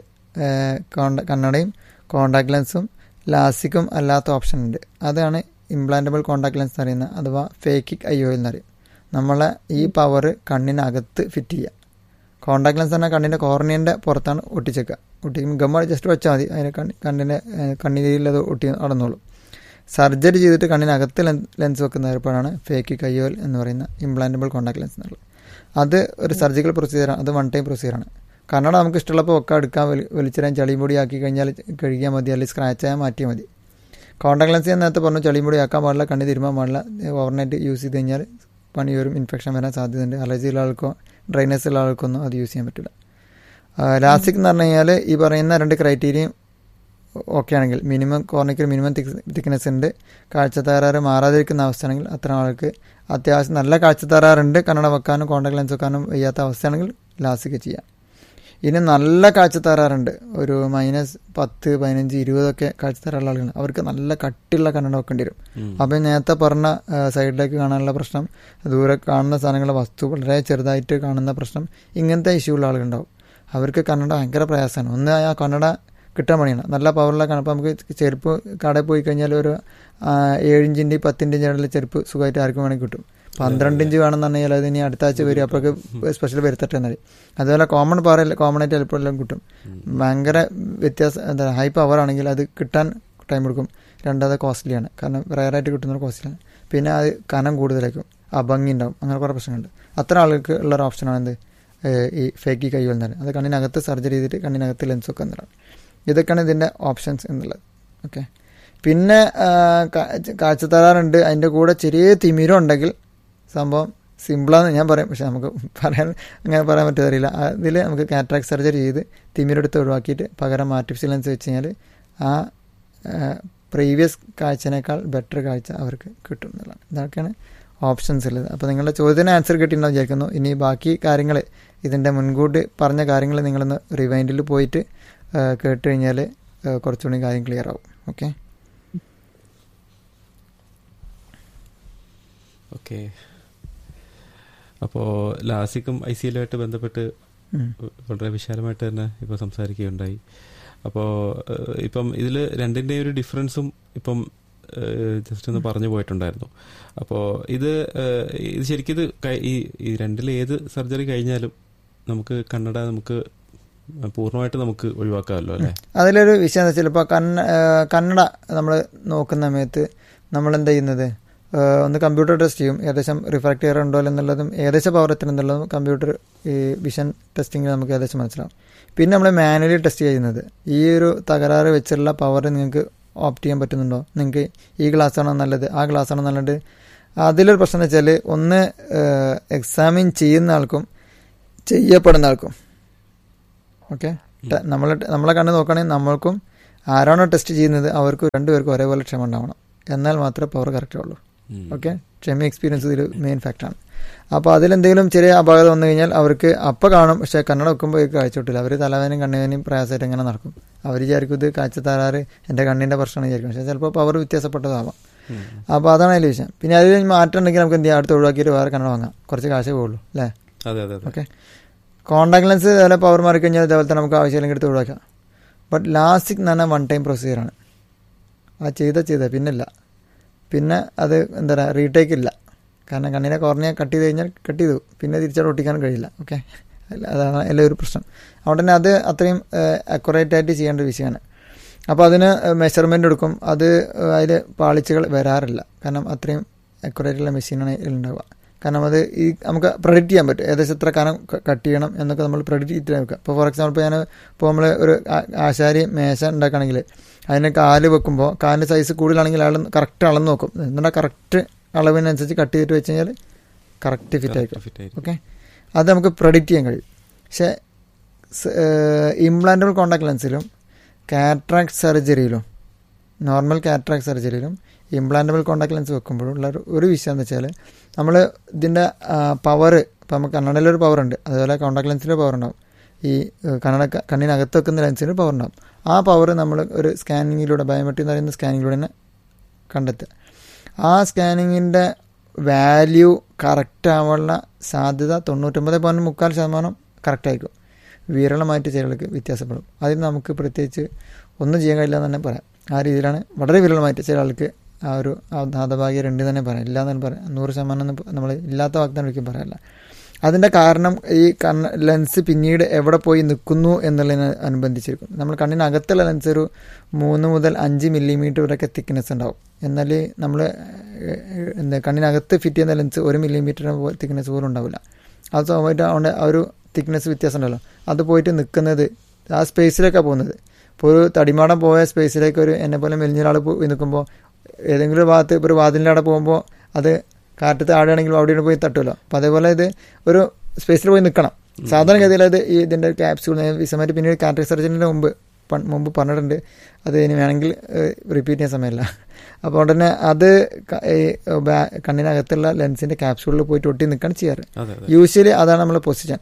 കണ്ണടയും കോണ്ടാക്ട് ലെൻസും ലാസിക്കും അല്ലാത്ത ഓപ്ഷൻ ഉണ്ട് അതാണ് ഇംപ്ലാന്റബിൾ കോണ്ടാക്ട് ലെൻസ് എന്ന് പറയുന്നത് അഥവാ ഫേക്കിക് ഐ ഓയിൽ എന്ന് പറയും നമ്മളെ ഈ പവർ കണ്ണിനകത്ത് ഫിറ്റ് ചെയ്യുക കോണ്ടാക്ട് ലെൻസ് പറഞ്ഞാൽ കണ്ണിൻ്റെ കോർണിയൻ്റെ പുറത്താണ് ഒട്ടിച്ചേക്കുക ഒട്ടിക്കുമ്പോൾ ഗമ്മ ജസ്റ്റ് വെച്ചാൽ മതി അതിനെ കണ്ണി കണ്ണിൻ്റെ കണ്ണിരിയിൽ അത് ഒട്ടി നടന്നോളും സർജറി ചെയ്തിട്ട് കണ്ണിനകത്ത് ലെൻസ് വെക്കുന്ന ഏർപ്പാടാണ് ഫേക്കി കയ്യോൽ എന്ന് പറയുന്ന ഇംപ്ലാന്റബിൾ കോണ്ടാക്ട് ലെൻസ് എന്നുള്ളത് അത് ഒരു സർജിക്കൽ പ്രൊസീജിയറാണ് അത് വൺ ടൈം പ്രൊസീജിയറാണ് കണ്ണട നമുക്ക് ഇഷ്ടമുള്ളപ്പോൾ ഒക്കെ എടുക്കാൻ വലി വലിച്ചിടാൻ ചളിയും പൊടി ആക്കി കഴിഞ്ഞാൽ കഴുകിയാൽ മതി അല്ലെങ്കിൽ സ്ക്രാച്ച് ആയാൽ മാറ്റിയാൽ മതി കോണ്ടാക്ട് ലെൻസ് ഞാൻ നേരത്തെ പറഞ്ഞു ചളിയും പൊടി ആക്കാൻ പാടില്ല കണ്ണി തിരുമാൻ പാടില്ല ഓവർനൈറ്റ് യൂസ് ചെയ്ത് കഴിഞ്ഞാൽ പണി വരും ഇൻഫെക്ഷൻ വരാൻ സാധ്യതയുണ്ട് അലർജി ഉള്ള ആൾക്കോ ഡ്രൈനസ് ഉള്ള ആൾക്കൊന്നും അത് യൂസ് ചെയ്യാൻ പറ്റില്ല ലാസ്റ്റിക് എന്ന് പറഞ്ഞു കഴിഞ്ഞാൽ ഈ പറയുന്ന രണ്ട് ക്രൈറ്റീരിയയും ഓക്കെ ആണെങ്കിൽ മിനിമം കോർണിക്കൽ മിനിമം തിക്നെസ് ഉണ്ട് കാഴ്ച തകരാറ് മാറാതിരിക്കുന്ന അവസ്ഥയാണെങ്കിൽ അത്ര ആൾക്ക് അത്യാവശ്യം നല്ല കാഴ്ച തകരാറുണ്ട് കണ്ണട വെക്കാനും കോണ്ടാക്ട് ലെൻസ് വെക്കാനും വയ്യാത്ത അവസ്ഥയാണെങ്കിൽ ലാസ്റ്റിക് ചെയ്യാം ഇനി നല്ല കാഴ്ച തകരാറുണ്ട് ഒരു മൈനസ് പത്ത് പതിനഞ്ച് ഇരുപതൊക്കെ കാഴ്ച തകരാറുള്ള ആളുകൾ അവർക്ക് നല്ല കട്ടിയുള്ള കണ്ണട വെക്കേണ്ടി വരും അപ്പം നേരത്തെ പറഞ്ഞ സൈഡിലേക്ക് കാണാനുള്ള പ്രശ്നം ദൂരെ കാണുന്ന സാധനങ്ങൾ വസ്തു വളരെ ചെറുതായിട്ട് കാണുന്ന പ്രശ്നം ഇങ്ങനത്തെ ഇഷ്യൂ ഉള്ള ആളുകളുണ്ടാവും അവർക്ക് കന്നഡ ഭയങ്കര പ്രയാസമാണ് ഒന്ന് ആ കന്നഡ കിട്ടാൻ പണിയാണ് നല്ല പവറുള്ള കാണും അപ്പോൾ നമുക്ക് ചെരുപ്പ് കടയിൽ പോയി കഴിഞ്ഞാൽ ഒരു ഏഴിഞ്ചിൻ്റെ പത്തിൻ്റെ ഇടയിൽ ചെരുപ്പ് സുഖമായിട്ട് ആർക്കും വേണമെങ്കിൽ കിട്ടും പന്ത്രണ്ട് ഇഞ്ച് വേണമെന്നുണ്ടെങ്കിൽ അത് ഇനി അടുത്ത ആഴ്ച വരും അപ്പോഴേക്ക് സ്പെഷ്യൽ വരുത്തട്ടെ എന്നാൽ അതുപോലെ കോമൺ പവർ കോമൺ ആയിട്ട് ചിലപ്പോൾ എല്ലാം കിട്ടും ഭയങ്കര വ്യത്യാസം എന്താ ഹൈ പവർ ആണെങ്കിൽ അത് കിട്ടാൻ ടൈം എടുക്കും രണ്ടാമത് കോസ്റ്റ്ലിയാണ് കാരണം റയറായിട്ട് കിട്ടുന്നത് കോസ്റ്റ്ലിയാണ് പിന്നെ അത് കനം കൂടുതലായിരിക്കും അഭംഗി ഉണ്ടാവും അങ്ങനെ കുറേ പ്രശ്നങ്ങളുണ്ട് അത്ര ആളുകൾക്ക് ഉള്ളൊരു ഓപ്ഷനാണ് എന്ത് ഈ ഫേക്കി കൈ വന്നത് അത് കണ്ണിനകത്ത് സർജറി ചെയ്തിട്ട് കണ്ണിനകത്ത് ലെൻസ് ഒക്കെ എന്നുള്ളതാണ് ഇതൊക്കെയാണ് ഇതിൻ്റെ ഓപ്ഷൻസ് എന്നുള്ളത് ഓക്കെ പിന്നെ കാഴ്ച തരാറുണ്ട് അതിൻ്റെ കൂടെ ചെറിയ തിമിരം ഉണ്ടെങ്കിൽ സംഭവം സിമ്പിളാന്ന് ഞാൻ പറയും പക്ഷെ നമുക്ക് പറയാൻ അങ്ങനെ പറയാൻ പറ്റുന്നറിയില്ല അതിൽ നമുക്ക് കാറ്ററാക്ട് സർജറി ചെയ്ത് തിമിരെടുത്ത് ഒഴിവാക്കിയിട്ട് പകരം ആർട്ടിഫിഷ്യൽ ലെൻസ് വെച്ച് കഴിഞ്ഞാൽ ആ പ്രീവിയസ് കാഴ്ചനേക്കാൾ ബെറ്റർ കാഴ്ച അവർക്ക് കിട്ടും എന്നുള്ളതാണ് ഇതൊക്കെയാണ് ഓപ്ഷൻസ് ഉള്ളത് അപ്പോൾ നിങ്ങളുടെ ചോദ്യത്തിന് ആൻസർ കിട്ടിയിട്ടുണ്ടാവും വിചാരിക്കുന്നു ഇനി ബാക്കി കാര്യങ്ങൾ ഇതിൻ്റെ മുൻകൂട്ടി പറഞ്ഞ കാര്യങ്ങൾ നിങ്ങളൊന്ന് റിവൈൻഡിൽ പോയിട്ട് കേട്ട് കഴിഞ്ഞാൽ കുറച്ചുകൂടി കാര്യം ക്ലിയർ ആവും ഓക്കെ ഓക്കെ അപ്പോൾ ലാസിക്കും ഐ സി എല്ലുമായിട്ട് ബന്ധപ്പെട്ട് വളരെ വിശാലമായിട്ട് തന്നെ ഇപ്പോൾ സംസാരിക്കുകയുണ്ടായി അപ്പോൾ ഇപ്പം ഇതിൽ രണ്ടിൻ്റെ ഒരു ഡിഫറൻസും ഇപ്പം ജസ്റ്റ് ഒന്ന് പറഞ്ഞു പോയിട്ടുണ്ടായിരുന്നു അപ്പോൾ ഇത് ഇത് ശരിക്കും ഇത് ഈ ഈ രണ്ടിൽ ഏത് സർജറി കഴിഞ്ഞാലും നമുക്ക് കണ്ണട നമുക്ക് പൂർണ്ണമായിട്ട് നമുക്ക് ഒഴിവാക്കാമല്ലോ അല്ലേ അതിലൊരു വിഷയം എന്താ വെച്ചാൽ ഇപ്പോൾ കണ്ണ കന്നഡ നമ്മൾ നോക്കുന്ന സമയത്ത് നമ്മൾ എന്താ ചെയ്യുന്നത് ഒന്ന് കമ്പ്യൂട്ടർ ടെസ്റ്റ് ചെയ്യും ഏകദേശം റിഫ്രാക്ട് എയർ ഉണ്ടോ എന്നുള്ളതും ഏകദേശം പവർ എത്ര എന്നുള്ളതും കമ്പ്യൂട്ടർ ഈ വിഷൻ ടെസ്റ്റിങ്ങിൽ നമുക്ക് ഏകദേശം മനസ്സിലാവും പിന്നെ നമ്മൾ മാനുവലി ടെസ്റ്റ് ചെയ്യുന്നത് ഈ ഒരു തകരാറ് വെച്ചുള്ള പവർ നിങ്ങൾക്ക് ഓപ്റ്റ് ചെയ്യാൻ പറ്റുന്നുണ്ടോ നിങ്ങൾക്ക് ഈ ഗ്ലാസ് ആണോ നല്ലത് ആ ഗ്ലാസ് ആണോ നല്ലത് അതിലൊരു പ്രശ്നം എന്ന് വെച്ചാൽ ഒന്ന് എക്സാമിൻ ചെയ്യുന്ന ആൾക്കും ചെയ്യപ്പെടുന്ന ആൾക്കും ഓക്കെ നമ്മൾ നമ്മളെ കണ്ണ് നോക്കുകയാണെങ്കിൽ നമ്മൾക്കും ആരാണോ ടെസ്റ്റ് ചെയ്യുന്നത് അവർക്ക് രണ്ടുപേർക്കും ഒരേപോലെ ക്ഷമ ഉണ്ടാവണം എന്നാൽ മാത്രമേ പവർ കറക്റ്റ് ഉള്ളൂ ഉം. ഓക്കെ ക്ഷമ എക്സ്പീരിയൻസ് ഇതിൽ മെയിൻ ഫാക്ടറാണ് അപ്പോൾ അതിലെന്തെങ്കിലും ചെറിയ അപാകത വന്നു കഴിഞ്ഞാൽ അവർക്ക് അപ്പം കാണും പക്ഷേ കണ്ണട വെക്കുമ്പോൾ ഇത് കാഴ്ച കിട്ടില്ല അവർ തലവേനയും കണ്ണുവേനയും പ്രയാസമായിട്ട് ഇങ്ങനെ നടക്കും അവർ വിചാരിക്കും ഇത് കാഴ്ച തരാറ് എൻ്റെ കണ്ണിൻ്റെ പ്രശ്നമാണ് വിചാരിക്കും പക്ഷേ ചിലപ്പോൾ പവർ വ്യത്യാസപ്പെട്ടതാവാം ഉം. അപ്പോൾ അതാണ് അതിൽ വിഷയം പിന്നെ അതിൽ മാറ്റം ഉണ്ടെങ്കിൽ നമുക്ക് എന്ത് ചെയ്യാം അടുത്ത് ഒഴിവാക്കിയിട്ട് വേറെ കണ്ണട വാങ്ങാം കുറച്ച് കാശേ പോകുള്ളൂ അല്ലേ അതെ അതെ അതെ ഓക്കെ കോണ്ടാക്ട് ലെൻസ് ഇതേപോലെ പവർ മാറി കഴിഞ്ഞാൽ ഇതേപോലെ തന്നെ നമുക്ക് ആവശ്യമില്ലെങ്കിൽ എടുത്ത് ഒഴിവാക്കാം ബട്ട് ലാസ്റ്റിക് എന്ന് പറഞ്ഞാൽ വൺ ടൈം പ്രൊസീജിയറാണ് ആ ചെയ്ത ചെയ്ത പിന്നില്ല പിന്നെ അത് എന്താ പറയുക റീടേക്ക് ഇല്ല കാരണം കണ്ണിനെ കോർണിയ കട്ട് ചെയ്ത് കഴിഞ്ഞാൽ കട്ട് ചെയ്തു പിന്നെ തിരിച്ചവിടെ ഒട്ടിക്കാൻ കഴിയില്ല ഓക്കെ അതാണ് എല്ലാ ഒരു പ്രശ്നം അതുകൊണ്ട് തന്നെ അത് അത്രയും അക്യുറേറ്റ് ആയിട്ട് ചെയ്യേണ്ട ഒരു വിഷയമാണ് അപ്പോൾ അതിന് മെഷർമെൻ്റ് എടുക്കും അത് അതിൽ പാളിച്ചകൾ വരാറില്ല കാരണം അത്രയും അക്യുറേറ്റ് ഉള്ള മെഷീനാണ് ഇതിലുണ്ടാവുക കാരണം അത് ഈ നമുക്ക് പ്രഡിക്റ്റ് ചെയ്യാൻ പറ്റും ഏകദേശം എത്ര കനം കട്ട് ചെയ്യണം എന്നൊക്കെ നമ്മൾ പ്രഡിക്റ്റ് ചെയ്തിട്ട് വെക്കുക ഇപ്പോൾ ഫോർ എക്സാമ്പിൾ ഇപ്പോൾ ഞാൻ ഇപ്പോൾ നമ്മൾ ഒരു ആ- ആശാരി മേശ ഉണ്ടാക്കുകയാണെങ്കിൽ അതിന് കാല് വെക്കുമ്പോൾ കാലിൻ്റെ സൈസ് കൂടുതലാണെങ്കിൽ അയാൾ കറക്റ്റ് അളന്ന് നോക്കും എന്നിട്ട് കറക്റ്റ് അളവിനനുസരിച്ച് കട്ട് ചെയ്തിട്ട് വെച്ച് കഴിഞ്ഞാൽ കറക്റ്റ് ഫിറ്റ് ആയിരിക്കും ഫിറ്റ് ആയിരിക്കും ഓക്കെ അത് നമുക്ക് പ്രഡിക്റ്റ് ചെയ്യാൻ കഴിയും പക്ഷേ ഇംപ്ലാന്റബിൾ കോണ്ടാക്ട് ലെൻസിലും കാട്രാക്ട് സർജറിയിലും നോർമൽ കാട്രാക്ട് സർജറിയിലും ഇംപ്ലാന്റബിൾ കോണ്ടാക്ട് ലെൻസ് വെക്കുമ്പോഴും ഉള്ള ഒരു- ഒരു വിഷയം എന്ന് വെച്ചാൽ നമ്മൾ ഇതിൻ്റെ പവർ ഇപ്പോൾ നമുക്ക് കണ്ണടയിലൊരു പവർ ഉണ്ട് അതുപോലെ കോണ്ടാക്ട് ലെൻസിൻ്റെ പവർ ഉണ്ടാവും ഈ ഏഹ്, കണ്ണട കണ്ണിനകത്ത് വെക്കുന്ന ലെൻസിന് പവർ ഉണ്ടാവും ആ പവർ നമ്മൾ ഒരു സ്കാനിങ്ങിലൂടെ ബയോമെട്രി എന്ന് പറയുന്ന സ്കാനിങ്ങിലൂടെ തന്നെ കണ്ടെത്തുക ആ സ്കാനിങ്ങിൻ്റെ വാല്യൂ കറക്റ്റ് ആവാനുള്ള സാധ്യത തൊണ്ണൂറ്റൊമ്പത് പോയിൻറ്റ് മുക്കാൽ ശതമാനം കറക്റ്റ് ആയിരിക്കും വിരളമായിട്ട് ചിലർക്ക് വ്യത്യാസപ്പെടും അതിന് നമുക്ക് പ്രത്യേകിച്ച് ഒന്നും ചെയ്യാൻ കഴിയില്ല എന്ന് തന്നെ പറയാം ആ രീതിയിലാണ് വളരെ വിരളമായിട്ട് ചില ആൾക്ക് ആ ഒരു ആ ധാതഭാഗ്യം രണ്ട് തന്നെ പറയാം ഇല്ല എന്ന് പറയാം നൂറ് ശതമാനം നമ്മൾ ഇല്ലാത്ത വാഗ്ദാനം ഒരിക്കലും പറയാനില്ല അതിൻ്റെ കാരണം ഈ കണ്ണ് ലെൻസ് പിന്നീട് എവിടെ പോയി നിൽക്കുന്നു എന്നുള്ളതിനെ അനുബന്ധിച്ചിരിക്കും നമ്മൾ കണ്ണിനകത്തുള്ള ലെൻസ് ഒരു മൂന്ന് മുതൽ അഞ്ച് മില്ലിമീറ്റർ വരെയൊക്കെ തിക്നെസ് ഉണ്ടാവും എന്നാൽ നമ്മൾ എന്താ കണ്ണിനകത്ത് ഫിറ്റ് ചെയ്യുന്ന ലെൻസ് ഒരു മില്ലിമീറ്റർ തിക്നെസ് പോലും ഉണ്ടാവില്ല അത് സ്വാഭാവികമായിട്ട് അതുകൊണ്ട് ആ ഒരു തിക്നെസ് വ്യത്യാസം ഉണ്ടല്ലോ അത് പോയിട്ട് നിൽക്കുന്നത് ആ സ്പേസിലേക്കാണ് പോകുന്നത് ഇപ്പോൾ ഒരു തടിമാടം പോയ സ്പേസിലേക്ക് ഒരു എന്നെ പോലെ മെലിഞ്ഞൊരാൾ പോയി നിൽക്കുമ്പോൾ ഏതെങ്കിലും ഒരു ഭാഗത്ത് ഇപ്പോൾ ഒരു വാതിലിൻ്റെ അവിടെ പോകുമ്പോൾ അത് കാറ്റ് താഴെയാണെങ്കിലും അവിടെ പോയി തട്ടുമല്ലോ അപ്പോൾ അതേപോലെ ഇത് ഒരു സ്പേസിൽ പോയി നിൽക്കണം സാധാരണഗതിയിൽ അത് ഈ ഇതിൻ്റെ ക്യാപ്സ്യൂൾ വിശമായിട്ട് പിന്നീട് കാറ്ററിക് സർജറിൻ്റെ മുമ്പ് പൺ- മുമ്പ് പറഞ്ഞിട്ടുണ്ട് അത് ഇനി വേണമെങ്കിൽ റിപ്പീറ്റ് ചെയ്യാൻ സമയമില്ല അപ്പോൾ അതുകൊണ്ട് തന്നെ അത് ക- ഈ ബാ- കണ്ണിനകത്തുള്ള ലെൻസിൻ്റെ ക്യാപ്സ്യൂളിൽ പോയിട്ട് ഒട്ടി നിൽക്കുകയാണ് ചെയ്യാറ് അതെ അതെ യൂഷ്വലി അതാണ് നമ്മൾ പൊസിഷൻ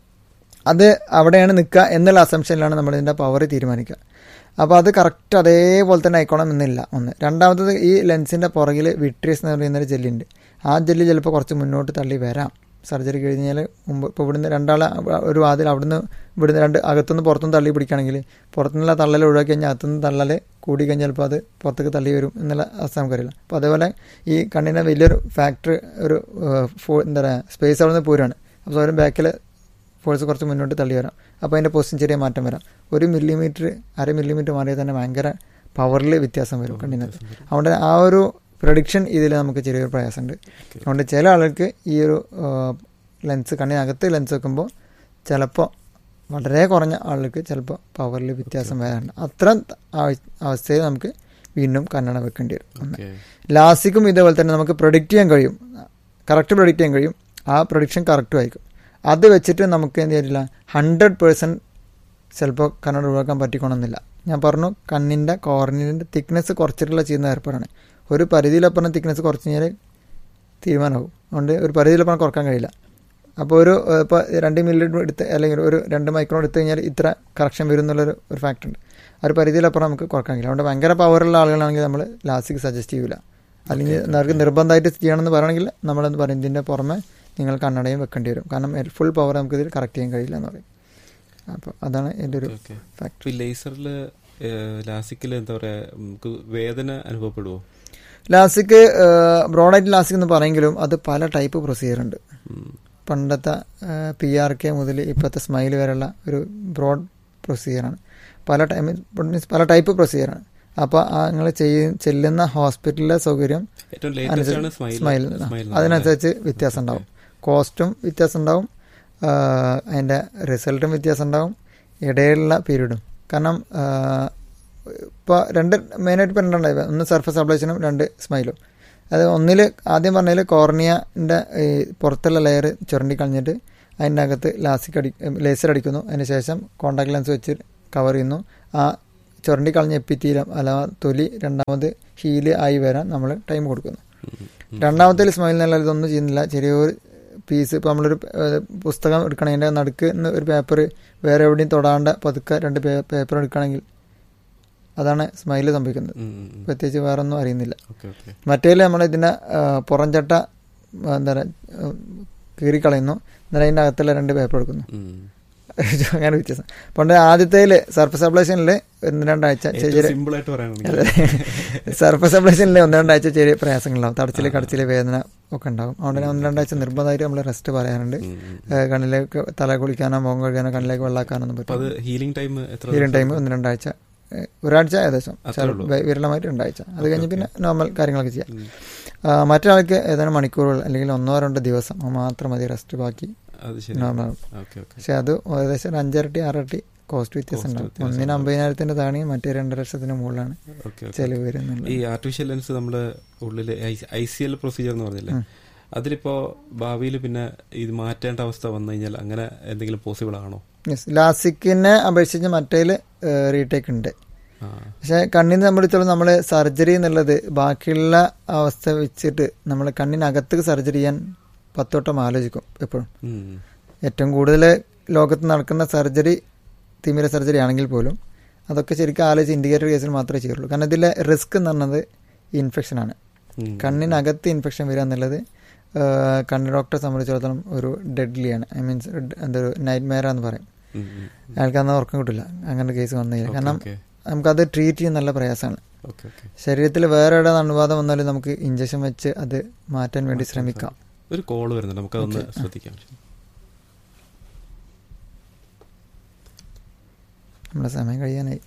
അത് അവിടെയാണ് നിൽക്കുക എന്നുള്ള അസംഷനിലാണ് നമ്മൾ ഇതിൻ്റെ പവർ തീരുമാനിക്കുക അപ്പോൾ അത് കറക്റ്റ് അതേപോലെ തന്നെ ആയിക്കോണം എന്നില്ല ഒന്ന് രണ്ടാമത്തത് ഈ ലെൻസിൻ്റെ പുറകിൽ വിട്രിയസ് എന്ന് പറയുന്ന ഒരു ജെല്ലുണ്ട് ആ ജെല്ല് ചിലപ്പോൾ കുറച്ച് മുന്നോട്ട് തള്ളി വരാം സർജറി കഴിഞ്ഞാൽ മുമ്പ് ഇപ്പോൾ ഇവിടുന്ന് രണ്ടാളെ ഒരു വാതിൽ അവിടുന്ന് ഇവിടുന്ന് രണ്ട് അകത്തുനിന്ന് പുറത്തുനിന്ന് തള്ളി പിടിക്കുകയാണെങ്കിൽ പുറത്തുനിന്നുള്ള തള്ളൽ ഒഴിവാക്കി കഴിഞ്ഞാൽ അകത്തുനിന്ന് തള്ളൽ കൂടി കഴിഞ്ഞാൽ ചിലപ്പോൾ അത് പുറത്തേക്ക് തള്ളി വരും എന്നുള്ള അവസ്ഥ നമുക്കറിയില്ല അപ്പോൾ അതേപോലെ ഈ കണ്ണിൻ്റെ വലിയൊരു ഫാക്ടറി ഒരു ഏഹ്, ഫോ- എന്താ പറയുക സ്പേസ് അവിടെ നിന്ന് പോരാണ് അപ്പോൾ അവരും ബാക്കിൽ ഫോഴ്സ് കുറച്ച് മുന്നോട്ട് തള്ളി വരാം അപ്പോൾ അതിൻ്റെ പൊസിഷൻ ചെറിയ മാറ്റം വരാം ഒരു മില്ലിമീറ്റർ അര മില്ലിമീറ്റർ മാറിയാൽ തന്നെ ഭയങ്കര പവറിൽ വ്യത്യാസം വരും കണ്ണിനകത്ത് അതുകൊണ്ട് ആ ഒരു പ്രൊഡിക്ഷൻ ഇതിൽ നമുക്ക് ചെറിയൊരു പ്രയാസമുണ്ട് അതുകൊണ്ട് ചില ആൾക്ക് ഈ ഒരു ലെൻസ് കണ്ണിനകത്ത് ലെൻസ് വെക്കുമ്പോൾ ചിലപ്പോൾ വളരെ കുറഞ്ഞ ആൾക്ക് ചിലപ്പോൾ പവറിൽ വ്യത്യാസം വരാറുണ്ട് അത്ര അവസ്ഥയിൽ നമുക്ക് വീണ്ടും കണ്ണട വെക്കേണ്ടി വരും ഒന്ന്. ഓക്കെ ലാസിക്കും ഇതേപോലെ തന്നെ നമുക്ക് പ്രൊഡിക്റ്റ് ചെയ്യാൻ കഴിയും കറക്റ്റ് പ്രൊഡിക്റ്റ് ചെയ്യാൻ കഴിയും ആ പ്രൊഡിക്ഷൻ കറക്റ്റും ആയിരിക്കും അത് വെച്ചിട്ട് നമുക്ക് എന്ത് ചെയ്തില്ല ഹൺഡ്രഡ് പേഴ്സൻറ്റ് ചിലപ്പോൾ കണ്ണട ഒഴിവാക്കാൻ പറ്റിക്കണമെന്നില്ല ഞാൻ പറഞ്ഞു കണ്ണിൻ്റെ കോർണിൻ്റെ തിക്നെസ് കുറച്ചിട്ടുള്ള ചെയ്യുന്ന ഏർപ്പാടാണ് ഒരു പരിധിയിലപ്പുറം തിക്നെസ് കുറച്ച് കഴിഞ്ഞാൽ തീരുമാനമാകും അതുകൊണ്ട് ഒരു പരിധിയിലപ്പുറം കുറക്കാൻ കഴിയില്ല അപ്പോൾ ഒരു ഇപ്പോൾ രണ്ട് മില്ലി എടുത്ത് അല്ലെങ്കിൽ ഒരു രണ്ട് മൈക്രോൺ എടുത്തു കഴിഞ്ഞാൽ ഇത്ര കറക്ഷൻ വരും എന്നുള്ളൊരു ഒരു ഫാക്ട് ഉണ്ട് ആ ഒരു പരിധിയിലപ്പുറം നമുക്ക് കുറക്കാൻ കഴിയില്ല അതുകൊണ്ട് ഭയങ്കര പവറുള്ള ആളുകളാണെങ്കിൽ നമ്മൾ ലാസ്റ്റിക് സജസ്റ്റ് ചെയ്യൂല അല്ലെങ്കിൽ അവർക്ക് നിർബന്ധമായിട്ട് ചെയ്യണമെന്ന് പറയണമെങ്കിൽ നമ്മളെന്ന് പറയും ഇതിൻ്റെ പുറമെ നിങ്ങൾ കണ്ണടയും വെക്കേണ്ടി വരും കാരണം ഫുൾ പവർ നമുക്ക് ഇതിൽ കറക്റ്റ് ചെയ്യാൻ കഴിയില്ല എന്ന് പറയും അപ്പോൾ അതാണ് എൻ്റെ ഒരു ഓക്കെ ഫാക്ട് ഇപ്പൊ ഈ ലേസറിൽ ലാസിക്കിൽ എന്താ പറയാ നമുക്ക് വേദന അനുഭവപ്പെടുവോ ലാസ്റ്റിക് ബ്രോഡായിട്ട് ലാസ്റ്റിക് എന്ന് പറയെങ്കിലും അത് പല ടൈപ്പ് പ്രൊസീജിയർ ഉണ്ട് ഉം. പണ്ടത്തെ പി ആർ കെ മുതൽ ഇപ്പോഴത്തെ സ്മൈൽ വരെയുള്ള ഒരു ബ്രോഡ് പ്രൊസീജിയറാണ് പല ടൈം മീൻസ് പല ടൈപ്പ് പ്രൊസീജിയറാണ് അപ്പോൾ നിങ്ങൾ ചെയ്യ ചെല്ലുന്ന ഹോസ്പിറ്റലിലെ സൗകര്യം ഏറ്റവും ലേറ്റസ്റ്റ് ആണ് അനുസരിച്ച് സ്മൈൽ സ്മൈൽ സ്മൈൽ അതിനനുസരിച്ച് വ്യത്യാസം ഉണ്ടാവും കോസ്റ്റും വ്യത്യാസം ഉണ്ടാവും ആ, അതിൻ്റെ റിസൾട്ടും വ്യത്യാസം ഉണ്ടാവും ഇടയിലുള്ള പീരീഡും കാരണം ഇപ്പോൾ രണ്ട് മെയിനായിട്ട് ഇപ്പോൾ രണ്ടുണ്ടായി ഒന്ന് സർഫസ് അബ്ലേഷനും രണ്ട് സ്മൈലും അത് ഒന്നിൽ ആദ്യം പറഞ്ഞതിൽ കോർണിയൻ്റെ ഈ പുറത്തുള്ള ലെയർ ചുരണ്ടി കളഞ്ഞിട്ട് അതിൻ്റെ അകത്ത് ലാസിക് അടി ലേസർ അടിക്കുന്നു അതിന് ശേഷം കോണ്ടാക്ട് ലെൻസ് വെച്ച് കവർ ചെയ്യുന്നു ആ ചുരണ്ടി കളഞ്ഞ എപ്പിത്തീലം അല്ല തൊലി രണ്ടാമത് ഹീല് ആയി വരാൻ നമ്മൾ ടൈം കൊടുക്കുന്നു രണ്ടാമത്തെ സ്മൈൽ എന്നുള്ള ഇതൊന്നും ചെയ്യുന്നില്ല ചെറിയൊരു പീസ് ഇപ്പോൾ നമ്മളൊരു ഏഹ്, പുസ്തകം എടുക്കണതിൻ്റെ നടുക്ക് നിന്ന് ഒരു പേപ്പർ വേറെ എവിടെയും തൊടാണ്ട് പതുക്കെ രണ്ട് പേപ്പർ എടുക്കണമെങ്കിൽ അതാണ് സ്മൈൽ സംഭവിക്കുന്നത് പ്രത്യേകിച്ച് വേറെ ഒന്നും അറിയുന്നില്ല ഓക്കെ ഓക്കെ മറ്റേല് നമ്മൾ ഇതിൻ്റെ പുറംചട്ട ആ, എന്താ പറയുക കീറിക്കളയുന്നു എന്നിട്ട് അതിൻ്റെ അകത്തുള്ള രണ്ട് പേപ്പർ എടുക്കുന്നു അങ്ങനെ വ്യത്യാസം പണ്ട് ആദ്യത്തേല് സർഫസ് അപ്ലേഷനിൽ ഒന്ന് രണ്ടാഴ്ച ചെറിയ ചെറിയ സിമ്പിൾ ആയിട്ട് പറയുകയാണെങ്കിൽ സർഫസ് അപ്ലേഷനിൽ ഒന്ന് രണ്ടാഴ്ച ചെറിയ പ്രയാസങ്ങളുണ്ടാവും തടച്ചിൽ കടച്ചിൽ വേദന ഒക്കെ ഉണ്ടാവും അതുകൊണ്ട് തന്നെ ഒന്ന് രണ്ടാഴ്ച നിർബന്ധമായിട്ട് നമ്മൾ റെസ്റ്റ് പറയാറുണ്ട് ഏഹ് കണ്ണിലേക്ക് തല കുളിക്കാനോ മുഖം കഴുകാനോ കണ്ണിലേക്ക് വെള്ളാക്കാനൊന്നും അപ്പൊ അത് പറ്റും ഹീലിംഗ് ടൈം എത്ര ഹീലിംഗ് ടൈം ഒന്ന് രണ്ടാഴ്ച ഏഹ് ഒരാഴ്ച ഏകദേശം അത്രേ ഉള്ളൂ. വി- വിരളമായിട്ട് രണ്ടാഴ്ച അത് കഴിഞ്ഞ് പിന്നെ നോർമൽ കാര്യങ്ങളൊക്കെ ചെയ്യാം ആ, മറ്റൊരാൾക്ക് ഏതാനും മണിക്കൂറുകൾ അല്ലെങ്കിൽ ഒന്നോ രണ്ടോ ദിവസം മാത്രം മതി റെസ്റ്റ് ബാക്കി അത് ശരി നോർമൽ ഓക്കെ ഓക്കെ പക്ഷെ അത് ഏകദേശം ഒരു അഞ്ചരട്ടി ആറട്ടി കോസ്റ്റ് വ്യത്യാസം Cost ഉണ്ടാവും വ്യത്യാസം ഒന്നിന് അമ്പതിനായിരത്തിന്റെ താഴെയും മറ്റേ രണ്ട് ലക്ഷത്തിന് മുകളിലാണ് ഓക്കെ ഓക്കെ ചെലവ് വരുന്നുള്ളത് ഈ ആർട്ടിഫിഷ്യൽ ലെൻസ് നമ്മുടെ ഉള്ളിൽ ഐ സി എൽ പ്രൊസീജിയർ എന്ന് പറഞ്ഞില്ലേ അതിലിപ്പോ ഭാവിയിൽ പിന്നെ ഇത് മാറ്റേണ്ട അവസ്ഥ വന്നു കഴിഞ്ഞാൽ അങ്ങനെ എന്തെങ്കിലും പോസിബിൾ ആണോ യെസ് ലാസിക്കിനെ അപേക്ഷിച്ച് മറ്റേല് റീടേക്ക് ഉണ്ട് ആ പക്ഷെ കണ്ണിനെ സംബന്ധിച്ചോളം നമ്മൾ സർജറി എന്നുള്ളത് ബാക്കിയുള്ള അവസ്ഥ വെച്ചിട്ട് നമ്മൾ കണ്ണിനകത്ത് സർജറി ചെയ്യാൻ പത്തോട്ടം ആലോചിക്കും എപ്പോഴും ഉം. ഏറ്റവും കൂടുതൽ ലോകത്ത് നടക്കുന്ന സർജറി തിമിര സർജറി ആണെങ്കിൽ പോലും അതൊക്കെ ശരിക്കും ആലോചിച്ച് ഇൻഡിക്കേറ്റർ കേസിൽ മാത്രമേ ചെയ്യുള്ളൂ കാരണം ഇതിലെ റിസ്ക് എന്ന് പറഞ്ഞത് ഇൻഫെക്ഷനാണ് ഉം. കണ്ണിനകത്ത് ഇൻഫെക്ഷൻ വരിക എന്നുള്ളത് ആ, കണ്ണ് ഡോക്ടറെ സംബന്ധിച്ചിടത്തോളം ഒരു ഡെഡ്ലിയാണ് ഐ മീൻസ് എന്താ ഒരു നൈറ്റ് മെയർ എന്ന് പറയും ഉം, ഉം. അയാൾക്ക് അന്ന് ഉറക്കം കിട്ടില്ല അങ്ങനെ കേസ് വന്നു കഴിഞ്ഞാൽ ഓക്കെ, കാരണം ഓക്കെ. നമുക്കത് ട്രീറ്റ് ചെയ്യാൻ നല്ല പ്രയാസമാണ് ഓക്കെ ഓക്കെ ശരീരത്തിൽ വേറെ എവിടെ അണുബാധ വന്നാലും നമുക്ക് ഇഞ്ചക്ഷൻ വെച്ച് അത് മാറ്റാൻ വേണ്ടി ശ്രമിക്കാം ഒരു കോള് വരുന്നുണ്ട് നമുക്കതൊന്ന് ശ്രദ്ധിക്കാം നമ്മുടെ സമയം കഴിയാനായി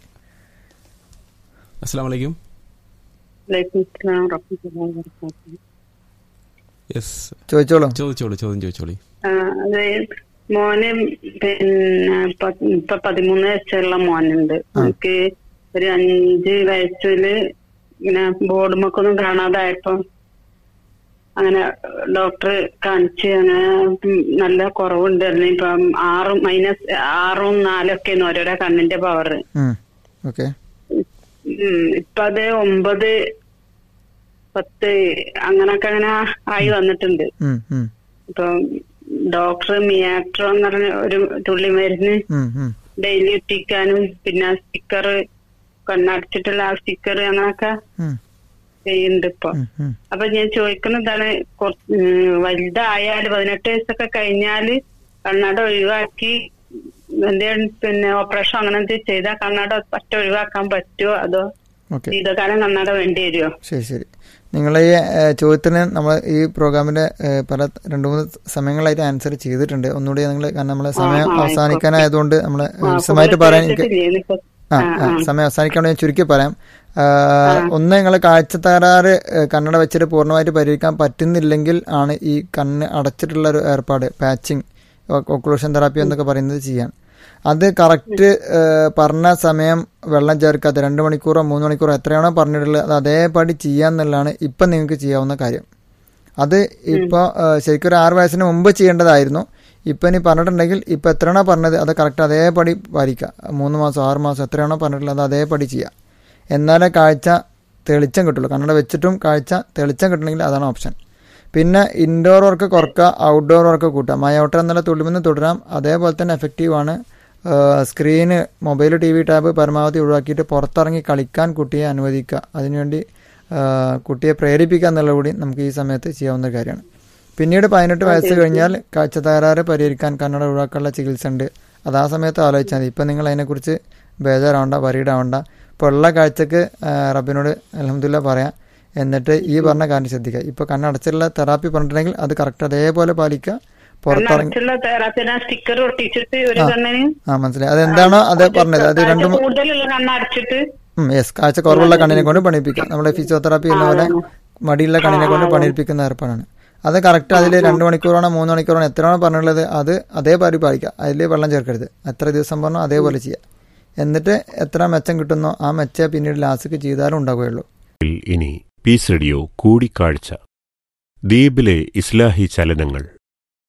അസ്സാം വലൈക്കും വലൈക്കും അസ്സലാം വറഹ്മത്തുള്ളാഹി വബറകാതുഹു. യെസ് ചോദിച്ചോളൂ ചോദിച്ചോളൂ ചോദ്യം ചോദിച്ചോളി ആ, അത് മോന് പിന്നെ പ- ഇപ്പൊ പതിമൂന്ന് വയസ്സുള്ള മോനുണ്ട് എനിക്ക് ഒരു അഞ്ച് വയസ്സില് ഇങ്ങനെ ബോർഡുമൊക്കൊന്നും കാണാതായപ്പോ അങ്ങനെ ഡോക്ടർ കാണിച്ച് അങ്ങനെ ഉം നല്ല കുറവുണ്ടായിരുന്നു ഇപ്പം ആറും മൈനസ് ആറും നാലൊക്കെയാണ് ഓരോരോ കണ്ണിന്റെ പവർ ഓക്കെ ഇപ്പൊ അത് ഒമ്പത് പത്ത് അങ്ങനൊക്കെ അങ്ങനെ ആയി വന്നിട്ടുണ്ട് ഇപ്പം ഡോക്ടർ മിയാട്രോ എന്ന് പറഞ്ഞ ഒരു തുള്ളി മരുന്ന് ഡെയിലി ഇട്ടിക്കാനും പിന്നെ സ്റ്റിക്കർ കണ്ണടച്ചിട്ടുള്ള ആ സ്റ്റിക്കർ അങ്ങനൊക്കെ ചെയ്യുന്നുണ്ട് ഇപ്പൊ അപ്പൊ ഞാൻ ചോദിക്കുന്നതാണ് കുറച്ച് ഉം, വലുതായാല് പതിനെട്ട് വയസ്സൊക്കെ കഴിഞ്ഞാല് കണ്ണട ഒഴിവാക്കി എന്തേലും പിന്നെ ഓപ്പറേഷൻ അങ്ങനെ എന്തെങ്കിലും ചെയ്താൽ കണ്ണട പറ്റ ഒഴിവാക്കാൻ പറ്റുമോ അതോ ഓക്കെ ജീവിതകാലം കണ്ണട വേണ്ടി വരുമോ ശരി ശരി നിങ്ങളെ ഈ ഏഹ്, ചോദ്യത്തിന് നമ്മൾ ഈ പ്രോഗ്രാമിന്റെ ഏഹ്, പല രണ്ട് മൂന്ന് സമയങ്ങളായിട്ട് ആൻസർ ചെയ്തിട്ടുണ്ട് ഒന്നുകൂടി നിങ്ങൾ കാരണം നമ്മളെ സമയം ആ, അവസാനിക്കാനായതുകൊണ്ട് നമ്മൾ ആ, വിശദമായിട്ട് കൂടുതൽ പറയാൻ എനിക്ക് കേട്ടിട്ടില്ലേ? ഇനിയിപ്പോ- ആ ആ, ആ ആ. സമയം അവസാനിക്കാൻ ഞാൻ ചുരുക്കി പറയാം ആ, ഒന്ന് നിങ്ങൾ കാഴ്ച തകരാറ് ഏഹ്, കണ്ണട വെച്ചിട്ട് പൂർണ്ണമായിട്ട് പരിഹരിക്കാൻ പറ്റുന്നില്ലെങ്കിൽ ആണ് ഈ കണ്ണ് അടച്ചിട്ടുള്ള ഒരു ഏർപ്പാട് പാച്ചിങ് ഒക്ലൂഷൻ തെറാപ്പി എന്നൊക്കെ പറയുന്നത് ചെയ്യാൻ അത് കറക്റ്റ് പറഞ്ഞ സമയം വെള്ളം ചേർക്കാത്ത രണ്ട് മണിക്കൂറോ മൂന്ന് മണിക്കൂറോ എത്രയാണോ പറഞ്ഞിട്ടുള്ളത് അത് അതേപടി ചെയ്യാന്നുള്ളതാണ് ഇപ്പം നിങ്ങൾക്ക് ചെയ്യാവുന്ന കാര്യം അത് ഇപ്പോൾ ശരിക്കും ഒരു ആറ് വയസ്സിന് മുമ്പ് ചെയ്യേണ്ടതായിരുന്നു ഇപ്പം ഇനി പറഞ്ഞിട്ടുണ്ടെങ്കിൽ ഇപ്പം എത്രയാണോ പറഞ്ഞത് അത് കറക്റ്റ് അതേപടി പാലിക്കുക മൂന്ന് മാസം ആറ് മാസം എത്രയാണോ പറഞ്ഞിട്ടുള്ളത് അത് അതേപടി ചെയ്യുക എന്നാലേ കാഴ്ച തെളിച്ചം കിട്ടുള്ളൂ കണ്ണട വെച്ചിട്ടും കാഴ്ച തെളിച്ചം കിട്ടണമെങ്കിൽ അതാണ് ഓപ്ഷൻ പിന്നെ ഇൻഡോർ വർക്ക് കുറക്കുക ഔട്ട്ഡോർ വർക്ക് കൂട്ടുക മയോട്ടർ എന്നുള്ള തുള്ളിമെന്ന് തുടരാം അതേപോലെ തന്നെ എഫക്റ്റീവാണ് സ്ക്രീന് മൊബൈൽ ടി വി ടാബ് പരമാവധി ഒഴിവാക്കിയിട്ട് പുറത്തിറങ്ങി കളിക്കാൻ കുട്ടിയെ അനുവദിക്കുക അതിനുവേണ്ടി ആ, കുട്ടിയെ പ്രേരിപ്പിക്കുക എന്നുള്ള കൂടി നമുക്ക് ഈ സമയത്ത് ചെയ്യാവുന്ന ഒരു കാര്യമാണ് പിന്നീട് പതിനെട്ട് വയസ്സ് കഴിഞ്ഞാൽ കാഴ്ച തകരാറ് പരിഹരിക്കാൻ കണ്ണട ഒഴിവാക്കാനുള്ള ചികിത്സ ഉണ്ട് അത് ആ സമയത്ത് ആലോചിച്ചാൽ മതി ഇപ്പം നിങ്ങൾ അതിനെക്കുറിച്ച് ബേജാറാവണ്ട വരീഡാവണ്ട ഇപ്പോൾ ഉള്ള കാഴ്ചക്ക് ആ, റബ്ബിനോട് അലഹമില്ല പറയാം എന്നിട്ട് ഈ പറഞ്ഞ കാര്യം ശ്രദ്ധിക്കുക ഇപ്പോൾ കണ്ണടച്ചുള്ള തെറാപ്പി പറഞ്ഞിട്ടുണ്ടെങ്കിൽ അത് കറക്റ്റ് അതേപോലെ പാലിക്കുക പുറത്തിറങ്ങി കണ്ണടച്ചുള്ള തെറാപ്പിന് സ്റ്റിക്കർ ഒട്ടിച്ചിട്ട് ഒരു കണ്ണിന് ആ മനസ്സിലായി അതെന്താണോ അത് പറഞ്ഞത് അത് കാഴ്ച രണ്ടും കൂടുതലുള്ള കണ്ണടച്ചിട്ട് യെസ് കാഴ്ച കുറവുള്ള കണ്ണിനെ കൊണ്ട് പണിയിപ്പിക്കുക നമ്മുടെ ഫിസിയോതെറാപ്പി എന്ന പോലെ മടിയുള്ള കണ്ണിനെ കൊണ്ട് പണിയിപ്പിക്കുന്ന ഏർപ്പാടാണ് അത് കറക്റ്റ് അതിൽ രണ്ട് മണിക്കൂറാണോ മൂന്ന് മണിക്കൂറാണോ എത്രയാണോ പറഞ്ഞുള്ളത് അത് അതേപടി പാലിക്കുക അതിൽ വെള്ളം ചേർക്കരുത് എത്ര ദിവസം പറഞ്ഞോ അതേപോലെ ചെയ്യുക എന്നിട്ട് എത്ര മെച്ചം കിട്ടുന്നോ ആ മെച്ചേ പിന്നീട് ലാസ്റ്റ് ചെയ്താലും ഉണ്ടാവുകയുള്ളൂ ിൽ ഇനി പീസ് റേഡിയോ കൂടിക്കാഴ്ച ദ്വീപിലെ ഇസ്ലാഹി ചലനങ്ങൾ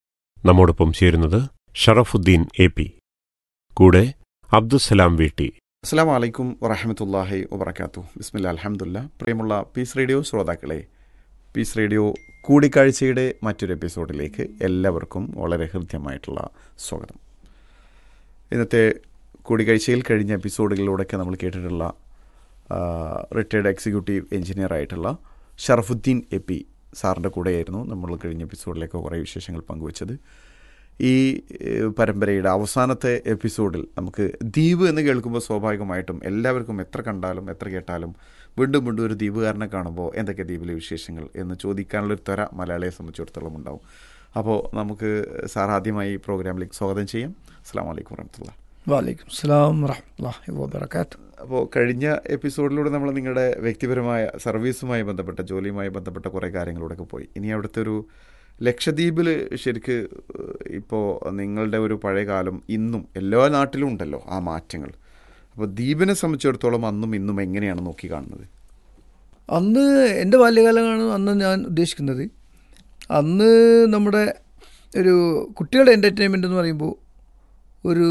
നമ്മോടൊപ്പം ചേരുന്നത് ഷറഫുദ്ദീൻ എ പി കൂടെ അബ്ദുസലാം വീട്ടി അസ്സാം വലൈക്കും വറഹമത്തല്ലാഹി വബർക്കാത്തു ബിസ്മില്ല അലഹമുല്ല പ്രിയമുള്ള പീസ് റേഡിയോ ശ്രോതാക്കളെ പീസ് റേഡിയോ കൂടിക്കാഴ്ചയുടെ മറ്റൊരു എപ്പിസോഡിലേക്ക് എല്ലാവർക്കും വളരെ ഹൃദ്യമായിട്ടുള്ള സ്വാഗതം ഇന്നത്തെ കൂടിക്കാഴ്ചയിൽ കഴിഞ്ഞ എപ്പിസോഡുകളിലൂടെയൊക്കെ നമ്മൾ കേട്ടിട്ടുള്ള റിട്ടയർഡ് എക്സിക്യൂട്ടീവ് എഞ്ചിനീയർ ആയിട്ടുള്ള ഷറഫുദ്ദീൻ എ പി സാറിൻ്റെ കൂടെയായിരുന്നു നമ്മൾ കഴിഞ്ഞ എപ്പിസോഡിലേക്ക് കുറേ വിശേഷങ്ങൾ പങ്കുവച്ചത് ഈ ഏഹ്, പരമ്പരയുടെ അവസാനത്തെ എപ്പിസോഡിൽ നമുക്ക് ദ്വീപ് എന്ന് കേൾക്കുമ്പോൾ സ്വാഭാവികമായിട്ടും എല്ലാവർക്കും എത്ര കണ്ടാലും എത്ര കേട്ടാലും വീണ്ടും വീണ്ടും ഒരു ദ്വീപുകാരനെ കാണുമ്പോൾ എന്തൊക്കെ ദ്വീപിലെ വിശേഷങ്ങൾ എന്ന് ചോദിക്കാനുള്ളൊരു ത്വര മലയാളിയെ സംബന്ധിച്ചിടത്തോളം ഉണ്ടാവും അപ്പോൾ നമുക്ക് സാർ ആദ്യമായി ഈ പ്രോഗ്രാമിലേക്ക് സ്വാഗതം ചെയ്യാം അസ്സാം വലൈക്കും വരഹമുല്ല വാലൈക്കും സ്ലാം വറഹമത്തല്ലാഹി വബർക്കാത്തു അപ്പോൾ കഴിഞ്ഞ എപ്പിസോഡിലൂടെ നമ്മൾ നിങ്ങളുടെ വ്യക്തിപരമായ സർവീസുമായി ബന്ധപ്പെട്ട ജോലിയുമായി ബന്ധപ്പെട്ട കുറേ കാര്യങ്ങളിലൂടെയൊക്കെ പോയി ഇനി അവിടുത്തെ ഒരു ലക്ഷദ്വീപിൽ ശരിക്ക് ഇപ്പോൾ നിങ്ങളുടെ ഒരു പഴയ കാലം ഇന്നും എല്ലാ നാട്ടിലും ഉണ്ടല്ലോ ആ മാറ്റങ്ങൾ അപ്പോൾ ദ്വീപിനെ സംബന്ധിച്ചിടത്തോളം അന്നും ഇന്നും എങ്ങനെയാണ് നോക്കി കാണുന്നത് അന്ന് എൻ്റെ ബാല്യകാലമാണ് അന്ന് ഞാൻ ഉദ്ദേശിക്കുന്നത് അന്ന് നമ്മുടെ ഒരു കുട്ടികളുടെ എൻ്റർടൈൻമെൻ്റ് എന്ന് പറയുമ്പോൾ ഒരു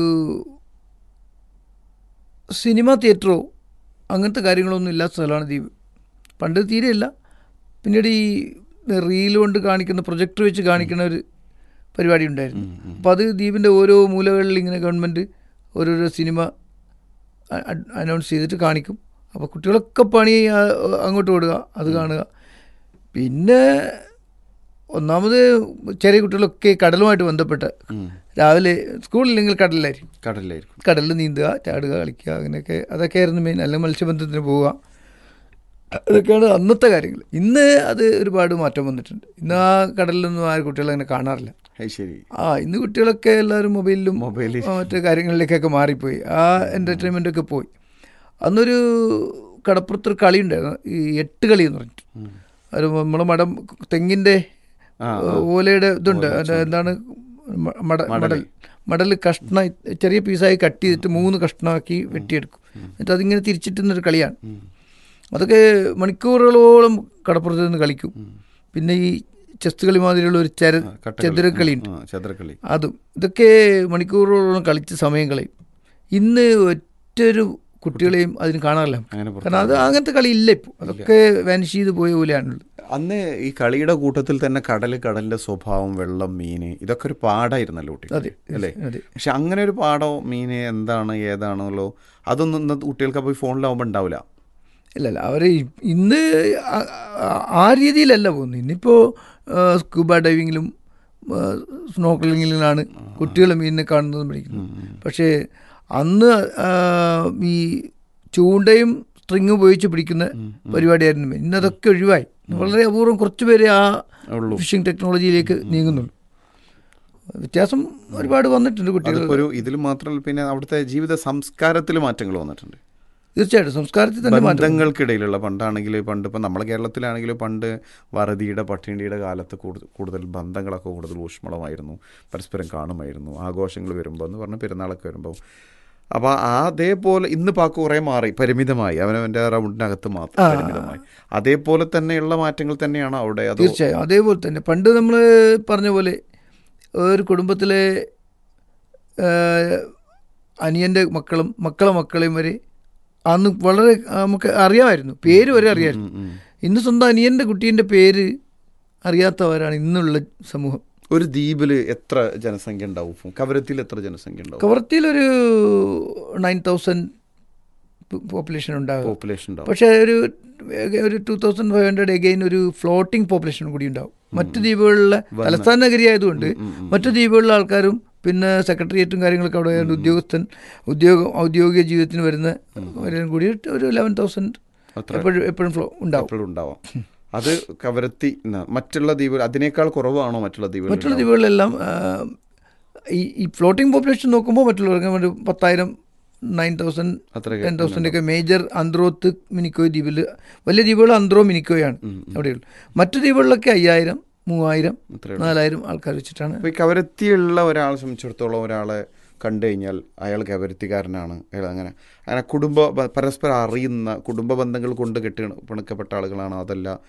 സിനിമ തിയേറ്ററോ അങ്ങനത്തെ കാര്യങ്ങളൊന്നും ഇല്ലാത്ത സ്ഥലമാണ് ദ്വീപ് പണ്ട് തീരെയില്ല പിന്നീട് ഈ റീൽ കൊണ്ട് കാണിക്കുന്ന പ്രൊജക്ടർ വെച്ച് കാണിക്കുന്ന ഒരു പരിപാടി ഉണ്ടായിരുന്നു അപ്പോൾ അത് ദ്വീപിൻ്റെ ഓരോ മൂലകളിൽ ഇങ്ങനെ ഗവൺമെൻറ് ഓരോരോ സിനിമ അനൗൺസ് ചെയ്തിട്ട് കാണിക്കും അപ്പോൾ കുട്ടികളൊക്കെ പണി ആ, അങ്ങോട്ട് ഓടുക അത് കാണുക പിന്നെ ഒന്നാമത് ചെറിയ കുട്ടികളൊക്കെ കടലുമായിട്ട് ബന്ധപ്പെട്ട് രാവിലെ സ്കൂളില്ലെങ്കിൽ കടലിലായിരിക്കും കടലിലായിരിക്കും കടലിൽ നീന്തുക ചാടുക കളിക്കുക അങ്ങനെയൊക്കെ അതൊക്കെയായിരുന്നു മെയിൻ അല്ലെങ്കിൽ മത്സ്യബന്ധനത്തിന് പോവുക അതൊക്കെയാണ് അന്നത്തെ കാര്യങ്ങൾ ഇന്ന് അത് ഒരുപാട് മാറ്റം വന്നിട്ടുണ്ട് ഇന്ന് ആ കടലിലൊന്നും ആ കുട്ടികളെ അങ്ങനെ കാണാറില്ല അത് ശരി ആ ഇന്ന് കുട്ടികളൊക്കെ എല്ലാവരും മൊബൈലിലും മൊബൈലിൽ. ആ, മറ്റു കാര്യങ്ങളിലേക്കൊക്കെ മാറിപ്പോയി ആ എൻ്റർടൈൻമെൻ്റ് ഒക്കെ പോയി അന്നൊരു കടപ്പുറത്തൊരു കളി ഉണ്ടായിരുന്നു ഈ എട്ട് കളി എന്ന് പറഞ്ഞിട്ട് ഒരു നമ്മളെ മടം തെങ്ങിൻ്റെ ആ, ഓലയുടെ ഇതുണ്ട് അത് എന്താണ് മ- മട മടൽ മടൽ കഷ്ണ ചെറിയ പീസായി കട്ട് ചെയ്തിട്ട് മൂന്ന് കഷ്ണമാക്കി വെട്ടിയെടുക്കും എന്നിട്ട് അതിങ്ങനെ തിരിച്ചിട്ടുന്നൊരു കളിയാണ് അതൊക്കെ മണിക്കൂറുകളോളം കടപ്പുറത്ത് നിന്ന് കളിക്കും പിന്നെ ഈ ചെസ് കളി മാതിരിയുള്ള ഒരു ചര കട്ടകളി. ചതുരക്കളി ഉണ്ട് ആ, ചതുരക്കളി അതും ഇതൊക്കെ മണിക്കൂറുകളോളം കളിച്ച് സമയം കളയും ഇന്ന് ഒറ്റൊരു കുട്ടികളെയും അതിന് കാണാറില്ല അങ്ങനെ കാരണം അത് അങ്ങനത്തെ കളി ഇല്ല ഇപ്പോൾ അതൊക്കെ വാനിഷ് ചെയ്ത് പോയ പോലെയാണുള്ളത് അന്ന് ഈ കളിയുടെ കൂട്ടത്തിൽ തന്നെ കടൽ കടലിന്റെ സ്വഭാവം വെള്ളം മീന് ഇതൊക്കെ ഒരു പാടായിരുന്നല്ലോ കുട്ടി അതെ അല്ലേ അതെ പക്ഷെ അങ്ങനെ ഒരു പാടോ മീന് എന്താണ് ഏതാണെന്നല്ലോ അതൊന്നും ഇന്നത്തെ കുട്ടികൾക്ക് പോയി ഫോണിലാവുമ്പോൾ ഉണ്ടാവില്ല ഇല്ല ഇല്ല അവർ ഇന്ന് ആ- ആ- ആ രീതിയിലല്ല പോകുന്നത് ഇന്നിപ്പോൾ സ്കൂബ ഡൈവിങ്ങിലും സ്നോക്കലിങ്ങിലാണ് കുട്ടികൾ മീനിനെ കാണുന്നതും പഠിക്കുന്നത് പക്ഷേ അന്ന് ആ, ഈ ചൂണ്ടയും സ്ട്രിങ് ഉപയോഗിച്ച് പിടിക്കുന്ന പരിപാടിയായിരുന്നു main. ഇന്ന് അതൊക്കെ ഒഴിവായി വളരെ അപൂർവം കുറച്ച് പേര് ആ ഉള്ളൂ. ഫിഷിംഗ് ടെക്നോളജിയിലേക്ക് നീങ്ങുന്നുള്ളൂ വ്യത്യാസം ഒരുപാട് വന്നിട്ടുണ്ട് കുട്ടികൾ അതിപ്പോ ഒരു ഇതിൽ മാത്രമല്ല പിന്നെ അവിടുത്തെ ജീവിത സംസ്കാരത്തിൽ മാറ്റങ്ങൾ വന്നിട്ടുണ്ട് തീർച്ചയായിട്ടും സംസ്കാരത്തിൽ തന്നെ മാറ്റം ബന്ധങ്ങൾക്കിടയിലുള്ള പണ്ടാണെങ്കിൽ പണ്ട് ഇപ്പം നമ്മളെ കേരളത്തിലാണെങ്കിലും പണ്ട് വറുതിയുടെ പട്ടിണിയുടെ കാലത്ത് കൂടുതൽ കൂടുതൽ ബന്ധങ്ങളൊക്കെ കൂടുതൽ ഊഷ്മളമായിരുന്നു പരസ്പരം കാണുമായിരുന്നു ആഘോഷങ്ങൾ വരുമ്പോൾ എന്ന് പറഞ്ഞാൽ പെരുന്നാളൊക്കെ വരുമ്പോൾ അപ്പോൾ അതേപോലെ ഇന്ന് പാക്ക് കുറേ മാറി പരിമിതമായി അവനവൻ്റെ റൗണ്ടിനകത്ത് മാത്രം പരിമിതമായി അതേപോലെ തന്നെയുള്ള മാറ്റങ്ങൾ തന്നെയാണ് അവിടെ അത് തീർച്ചയായും അതേപോലെ തന്നെ പണ്ട് നമ്മൾ പറഞ്ഞ പോലെ ഒരു കുടുംബത്തിലെ അനിയൻ്റെ മക്കളും മക്കളെ മക്കളെയും വരെ അന്ന് വളരെ നമുക്ക് അറിയാമായിരുന്നു പേര് വരെ അറിയാമായിരുന്നു ഇന്ന് സ്വന്തം അനിയൻ്റെ കുട്ടീൻ്റെ പേര് അറിയാത്തവരാണ് ഇന്നുള്ള സമൂഹം ഒരു ദ്വീപിൽ എത്ര ജനസംഖ്യ ഉണ്ടാവും കവരത്തിൽ എത്ര ജനസംഖ്യ ഉണ്ടാവും കവർത്തിയിലൊരു നയൻ തൗസൻഡ് പോപ്പുലേഷൻ ഉണ്ടാകും പോപ്പുലേഷൻ ഉണ്ടാവും പക്ഷേ ഒരു ഒരു two thousand five hundred again ഒരു ഫ്ലോട്ടിംഗ് പോപ്പുലേഷൻ കൂടി ഉണ്ടാവും മറ്റ് ദ്വീപുകളിലെ തലസ്ഥാന നഗരി ആയതുകൊണ്ട് മറ്റു ദ്വീപുകളിലെ ആൾക്കാരും പിന്നെ സെക്രട്ടേറിയറ്റും കാര്യങ്ങളൊക്കെ അവിടെ ആയതുകൊണ്ട് ഉദ്യോഗസ്ഥൻ ഉദ്യോഗം ഔദ്യോഗിക ജീവിതത്തിന് വരുന്ന വരും കൂടി ഒരു ലെവൻ തൗസൻഡ് അത്ര എപ്പോഴും എപ്പോഴും ഫ്ലോ ഉണ്ടാവും എപ്പോഴും ഉണ്ടാവാം അത് കവരത്തി ന- മറ്റുള്ള ദ്വീപുകൾ അതിനേക്കാൾ കുറവാണോ മറ്റുള്ള ദ്വീപുകൾ മറ്റുള്ള ദ്വീപുകളിലെല്ലാം ആ, ഈ ഈ ഫ്ലോട്ടിംഗ് പോപ്പുലേഷൻ നോക്കുമ്പോൾ മറ്റുള്ളവർക്ക് ഒരു പത്തായിരം നയൻ തൗസൻഡ് അത്രയൊക്കെ ടെൻ തൗസൻഡ് ഒക്കെ മേജർ അന്ത്രോത്ത് മിനിക്കോയ് ദ്വീപിൽ വലിയ ദ്വീപുകൾ അന്ത്രോ മിനിക്കോയാണ് അവിടെയുള്ളൂ മറ്റു ദ്വീപുകളിലൊക്കെ അയ്യായിരം മൂവായിരം അത്രേ നാലായിരം ആൾക്കാർ വെച്ചിട്ടാണ് അപ്പോൾ ഈ കവരത്തിയുള്ള ഒരാളെ സംബന്ധിച്ചിടത്തോളം ഒരാളെ കണ്ടു കഴിഞ്ഞാൽ അയാൾ കവരത്തിക്കാരനാണ് അയാൾ അങ്ങനെ അങ്ങനെ കുടുംബ ബ- പരസ്പരം അറിയുന്ന കുടുംബ ബന്ധങ്ങൾ കൊണ്ട് കെട്ടി പിണക്കപ്പെട്ട ആളുകളാണോ അതല്ല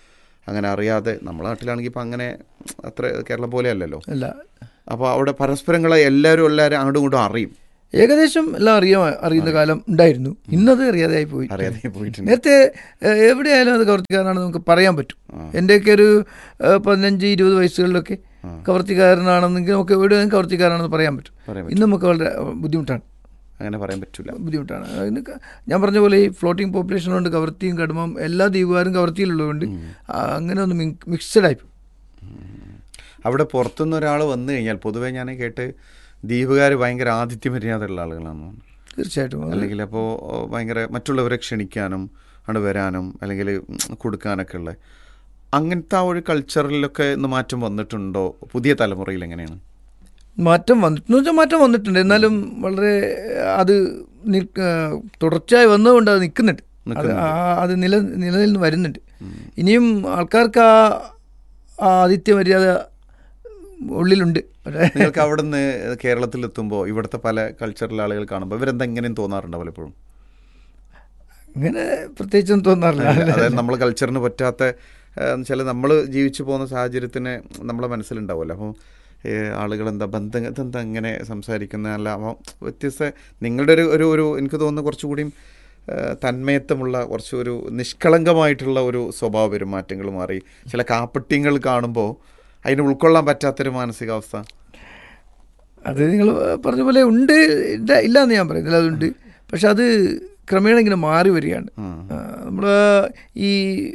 അങ്ങനെ അറിയാതെ നമ്മളെ നാട്ടിലാണെങ്കിൽ ഇപ്പം അങ്ങനെ അത്ര കേരളം പോലെ അല്ലല്ലോ അല്ല അപ്പോൾ അവിടെ പരസ്പരങ്ങളെ എല്ലാവരും എല്ലാവരും അങ്ങോട്ടും ഇങ്ങോട്ടും അറിയും ഏകദേശം എല്ലാം അറിയാൻ അറിയുന്ന കാലം ഉണ്ടായിരുന്നു ഇന്നത് അറിയാതെയായി പോയി അറിയാതെ പോയിട്ടുണ്ട് നേരത്തെ ഏഹ്, എവിടെയായാലും അത് കവർത്തിക്കാരനാണെന്ന് നമുക്ക് പറയാൻ പറ്റും ആ. എൻ്റെയൊക്കെ ഒരു ഏഹ്, പതിനഞ്ച് ഇരുപത് വയസ്സുകളിലൊക്കെ കവർത്തിക്കാരനാണെന്നെങ്കിൽ നമുക്ക് എവിടെയും കവർത്തിക്കാരനാണെന്ന് പറയാൻ പറ്റും പറയാൻ ഇന്ന് നമുക്ക് വളരെ ബുദ്ധിമുട്ടാണ് അങ്ങനെ പറയാൻ പറ്റില്ല ബുദ്ധിമുട്ടാണ് അതിന് ക- ഞാൻ പറഞ്ഞ പോലെ ഈ ഫ്ലോട്ടിംഗ് പോപ്പുലേഷൻ കൊണ്ട് കവർത്തിയും കടുമം എല്ലാ ദ്വീപുകാരും കവർത്തിയിലുള്ളതുകൊണ്ട് ആ, അങ്ങനെ ഒന്ന് മിക്സഡ് ആയി അവിടെ പുറത്തുനിന്ന് ഒരാൾ വന്നു കഴിഞ്ഞാൽ പൊതുവേ ഞാൻ കേട്ട് ദ്വീപുകാർ ഭയങ്കര ആതിഥ്യ മര്യാദയുള്ള ആളുകളാണെന്ന് തോന്നുന്നു തീർച്ചയായിട്ടും അത് അല്ലെങ്കിൽ അപ്പോൾ ഭയങ്കര മറ്റുള്ളവരെ ക്ഷണിക്കാനും അവിടെ വരാനും അല്ലെങ്കിൽ കൊടുക്കാനൊക്കെ ഉള്ള അങ്ങനത്തെ ആ ഒരു കൾച്ചറിലൊക്കെ ഇന്ന് മാറ്റം വന്നിട്ടുണ്ടോ പുതിയ തലമുറയിൽ എങ്ങനെയാണ് മാറ്റം വന്നിട്ടെന്ന് വെച്ചാൽ മാറ്റം വന്നിട്ടുണ്ട് എന്നാലും വളരെ അത് നി- ആ, തുടർച്ചയായി വന്നതുകൊണ്ട് അത് നിൽക്കുന്നുണ്ട് അത് ആ- അത് നില നിലനിന്ന് വരുന്നുണ്ട് ഇനിയും ആൾക്കാർക്ക് ആ ആ ആതിഥ്യ മര്യാദ ഉള്ളിലുണ്ട് പക്ഷേ നിങ്ങൾക്ക് അവിടെ നിന്ന് കേരളത്തിലെത്തുമ്പോൾ ഇവിടുത്തെ പല കൾച്ചറിലെ ആളുകൾ കാണുമ്പോൾ ഇവരെന്താ എങ്ങനെയും തോന്നാറുണ്ടോ പലപ്പോഴും അങ്ങനെ പ്രത്യേകിച്ചൊന്നും തോന്നാറില്ല അതായത് നമ്മളെ കൾച്ചറിന് പറ്റാത്ത വെച്ചാൽ നമ്മൾ ജീവിച്ചു പോകുന്ന സാഹചര്യത്തിന് നമ്മളെ മനസ്സിലുണ്ടാവുമല്ലോ അപ്പോൾ ആളുകൾ എന്താ ബന്ധം ഇതെന്താ ഇങ്ങനെ സംസാരിക്കുന്ന അല്ല അപ്പോൾ വ്യത്യസ്ത നിങ്ങളുടെ ഒരു ഒരു ഒരു എനിക്ക് തോന്നുന്നു കുറച്ചുകൂടിയും ഏ, തന്മയത്വമുള്ള കുറച്ച് ഒരു നിഷ്കളങ്കമായിട്ടുള്ള ഒരു സ്വഭാവ പെരുമാറ്റങ്ങൾ മാറി ചില കാപ്പട്യങ്ങൾ കാണുമ്പോൾ അതിന് ഉൾക്കൊള്ളാൻ പറ്റാത്തൊരു മാനസികാവസ്ഥ അത് നിങ്ങൾ പറഞ്ഞ പോലെ ഉണ്ട് ഇല്ല ഇല്ല എന്ന് ഞാൻ പറയുന്നില്ല അതുണ്ട് പക്ഷെ അത് ക്രമേണ ഇങ്ങനെ മാറി വരികയാണ് നമ്മൾ ഈ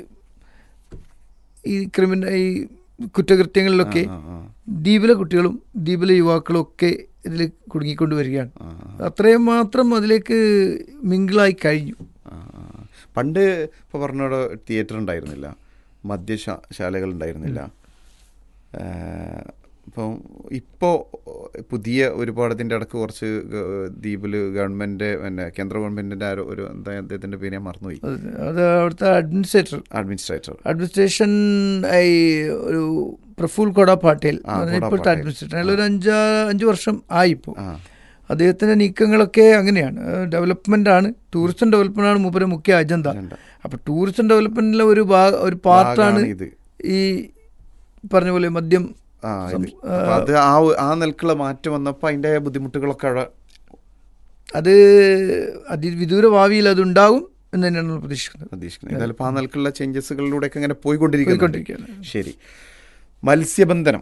ഈ ക്രിമിനൽ ഈ കുറ്റകൃത്യങ്ങളിലൊക്കെ ആ, ആ. ദ്വീപിലെ കുട്ടികളും ദ്വീപിലെ യുവാക്കളും ഒക്കെ ഇതിൽ കുടുങ്ങിക്കൊണ്ട് വരികയാണ് അത്രയും മാത്രം അതിലേക്ക് മിങ്കിളായി കഴിഞ്ഞു ആ, ആ. പണ്ട് ഇപ്പോൾ പറഞ്ഞോട് തിയേറ്റർ ഉണ്ടായിരുന്നില്ല മദ്യശാലകൾ ഉണ്ടായിരുന്നില്ല അപ്പം ഇപ്പോൾ പുതിയ ഒരുപാട് ഇതിൻ്റെ ഇടക്ക് കുറച്ച് ദ്വീപിൽ ഗവൺമെൻറ് പിന്നെ കേന്ദ്ര ഗവൺമെൻറ്റിൻ്റെ ആരോ ഒരു എന്താ അദ്ദേഹത്തിൻ്റെ പേര് ഞാൻ മറന്നുപോയി അത് അത് അവിടുത്തെ അഡ്മിനിസ്ട്രേറ്റർ അഡ്മിനിസ്ട്രേറ്റർ അഡ്മിനിസ്ട്രേഷൻ ഈ ഒരു പ്രഫുൽ കൊട പാട്ടേൽ ആ, അതാണ് കൊട ഇപ്പോഴത്തെ പാട്ടേൽ. അഡ്മിനിസ്ട്രേറ്റർ അയാൾ ഒരു അഞ്ചാ അഞ്ച് വർഷം ആയി ഇപ്പോൾ ആ അദ്ദേഹത്തിൻ്റെ നീക്കങ്ങളൊക്കെ അങ്ങനെയാണ് ഡെവലപ്മെൻ്റ് ആണ് ടൂറിസം ഡെവലപ്മെൻ്റ് ആണ് മൂപ്പരെ മുഖ്യ അജണ്ട അജണ്ട. അപ്പോൾ ടൂറിസം ഡെവലപ്മെൻറ്റിലെ ഒരു ഭാഗ ഒരു പാർട്ടാണ് ഭാഗമാണ് ഇത്. ഈ പറഞ്ഞ പോലെ മദ്യം ആ ഇത് സം- അപ്പൊ അത് ആ ഒ- ആ നിലക്കുള്ള മാറ്റം വന്നപ്പോൾ അതിൻ്റെ ബുദ്ധിമുട്ടുകളൊക്കെ അവിടെ അത് അതിവിദൂര ഭാവിയിൽ അതുണ്ടാകും എന്ന് തന്നെയാണ് നമ്മൾ പ്രതീക്ഷിക്കുന്നത് പ്രതീക്ഷിക്കുന്നത് എന്തായാലും ഇപ്പോൾ ആ നിലക്കുള്ള ചേഞ്ചസുകളിലൂടെയൊക്കെ ഇങ്ങനെ പോയിക്കൊണ്ടിരിക്കുന്നു പോയിക്കൊണ്ടിരിക്കുകയാണ് ശരി മത്സ്യബന്ധനം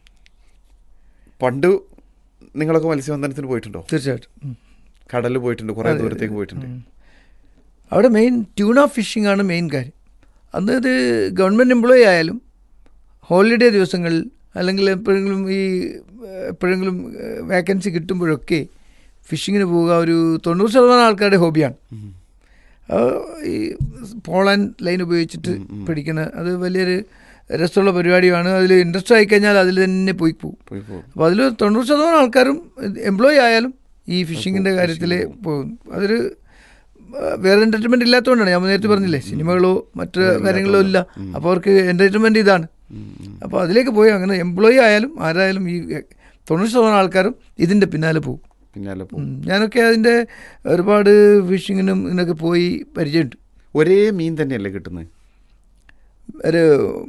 പണ്ട് നിങ്ങളൊക്കെ മത്സ്യബന്ധനത്തിന് പോയിട്ടുണ്ടോ തീർച്ചയായിട്ടും ഉം. കടലിൽ പോയിട്ടുണ്ട് കുറേ ദൂരത്തേക്ക് പോയിട്ടുണ്ട് അവിടെ മെയിൻ ട്യൂണ ഫിഷിംഗ് ആണ് മെയിൻ കാര്യം അന്ന് ഇത് ഗവൺമെൻറ് എംപ്ലോയി ആയാലും ഹോളിഡേ ദിവസങ്ങളിൽ അല്ലെങ്കിൽ എപ്പോഴെങ്കിലും ഈ ഏഹ്, എപ്പോഴെങ്കിലും വേക്കൻസി കിട്ടുമ്പോഴൊക്കെ ഫിഷിങ്ങിന് പോവുക ഒരു തൊണ്ണൂറ് ശതമാനം ആൾക്കാരുടെ ഹോബിയാണ് അത് ഈ പോളാൻ ലൈൻ ഉപയോഗിച്ചിട്ട് പിടിക്കുന്ന അത് വലിയൊരു രസമുള്ള പരിപാടിയാണ് അതിൽ ഇൻട്രസ്റ്റ് ആയിക്കഴിഞ്ഞാൽ അതിൽ തന്നെ പോയി പോകും പോയി പോകും അപ്പോൾ അതിൽ തൊണ്ണൂറ് ശതമാനം ആൾക്കാരും എംപ്ലോയി ആയാലും ഈ ഫിഷിങ്ങിൻ്റെ കാര്യത്തിൽ പോകും അതൊരു ആ, വേറെ എൻ്റർടൈൻമെൻറ്റ് ഇല്ലാത്തതുകൊണ്ടാണ് ഞാൻ നേരത്തെ പറഞ്ഞില്ലേ സിനിമകളോ മറ്റു കാര്യങ്ങളോ ഇല്ല അപ്പോൾ അവർക്ക് എൻ്റർടൈൻമെൻറ്റ് ഇതാണ് അപ്പോൾ അതിലേക്ക് പോയി അങ്ങനെ എംപ്ലോയി ആയാലും ആരായാലും ഈ തൊണ്ണൂറ് ശതമാനം ആൾക്കാരും ഇതിൻ്റെ പിന്നാലെ പോകും പിന്നാലെ പോകും ഉം. ഞാനൊക്കെ അതിൻ്റെ ഒരുപാട് ഫിഷിങ്ങിനും ഇതിനൊക്കെ പോയി പരിചയമുണ്ട് ഒരേ മീൻ തന്നെയല്ലേ കിട്ടുന്നത് ഒരു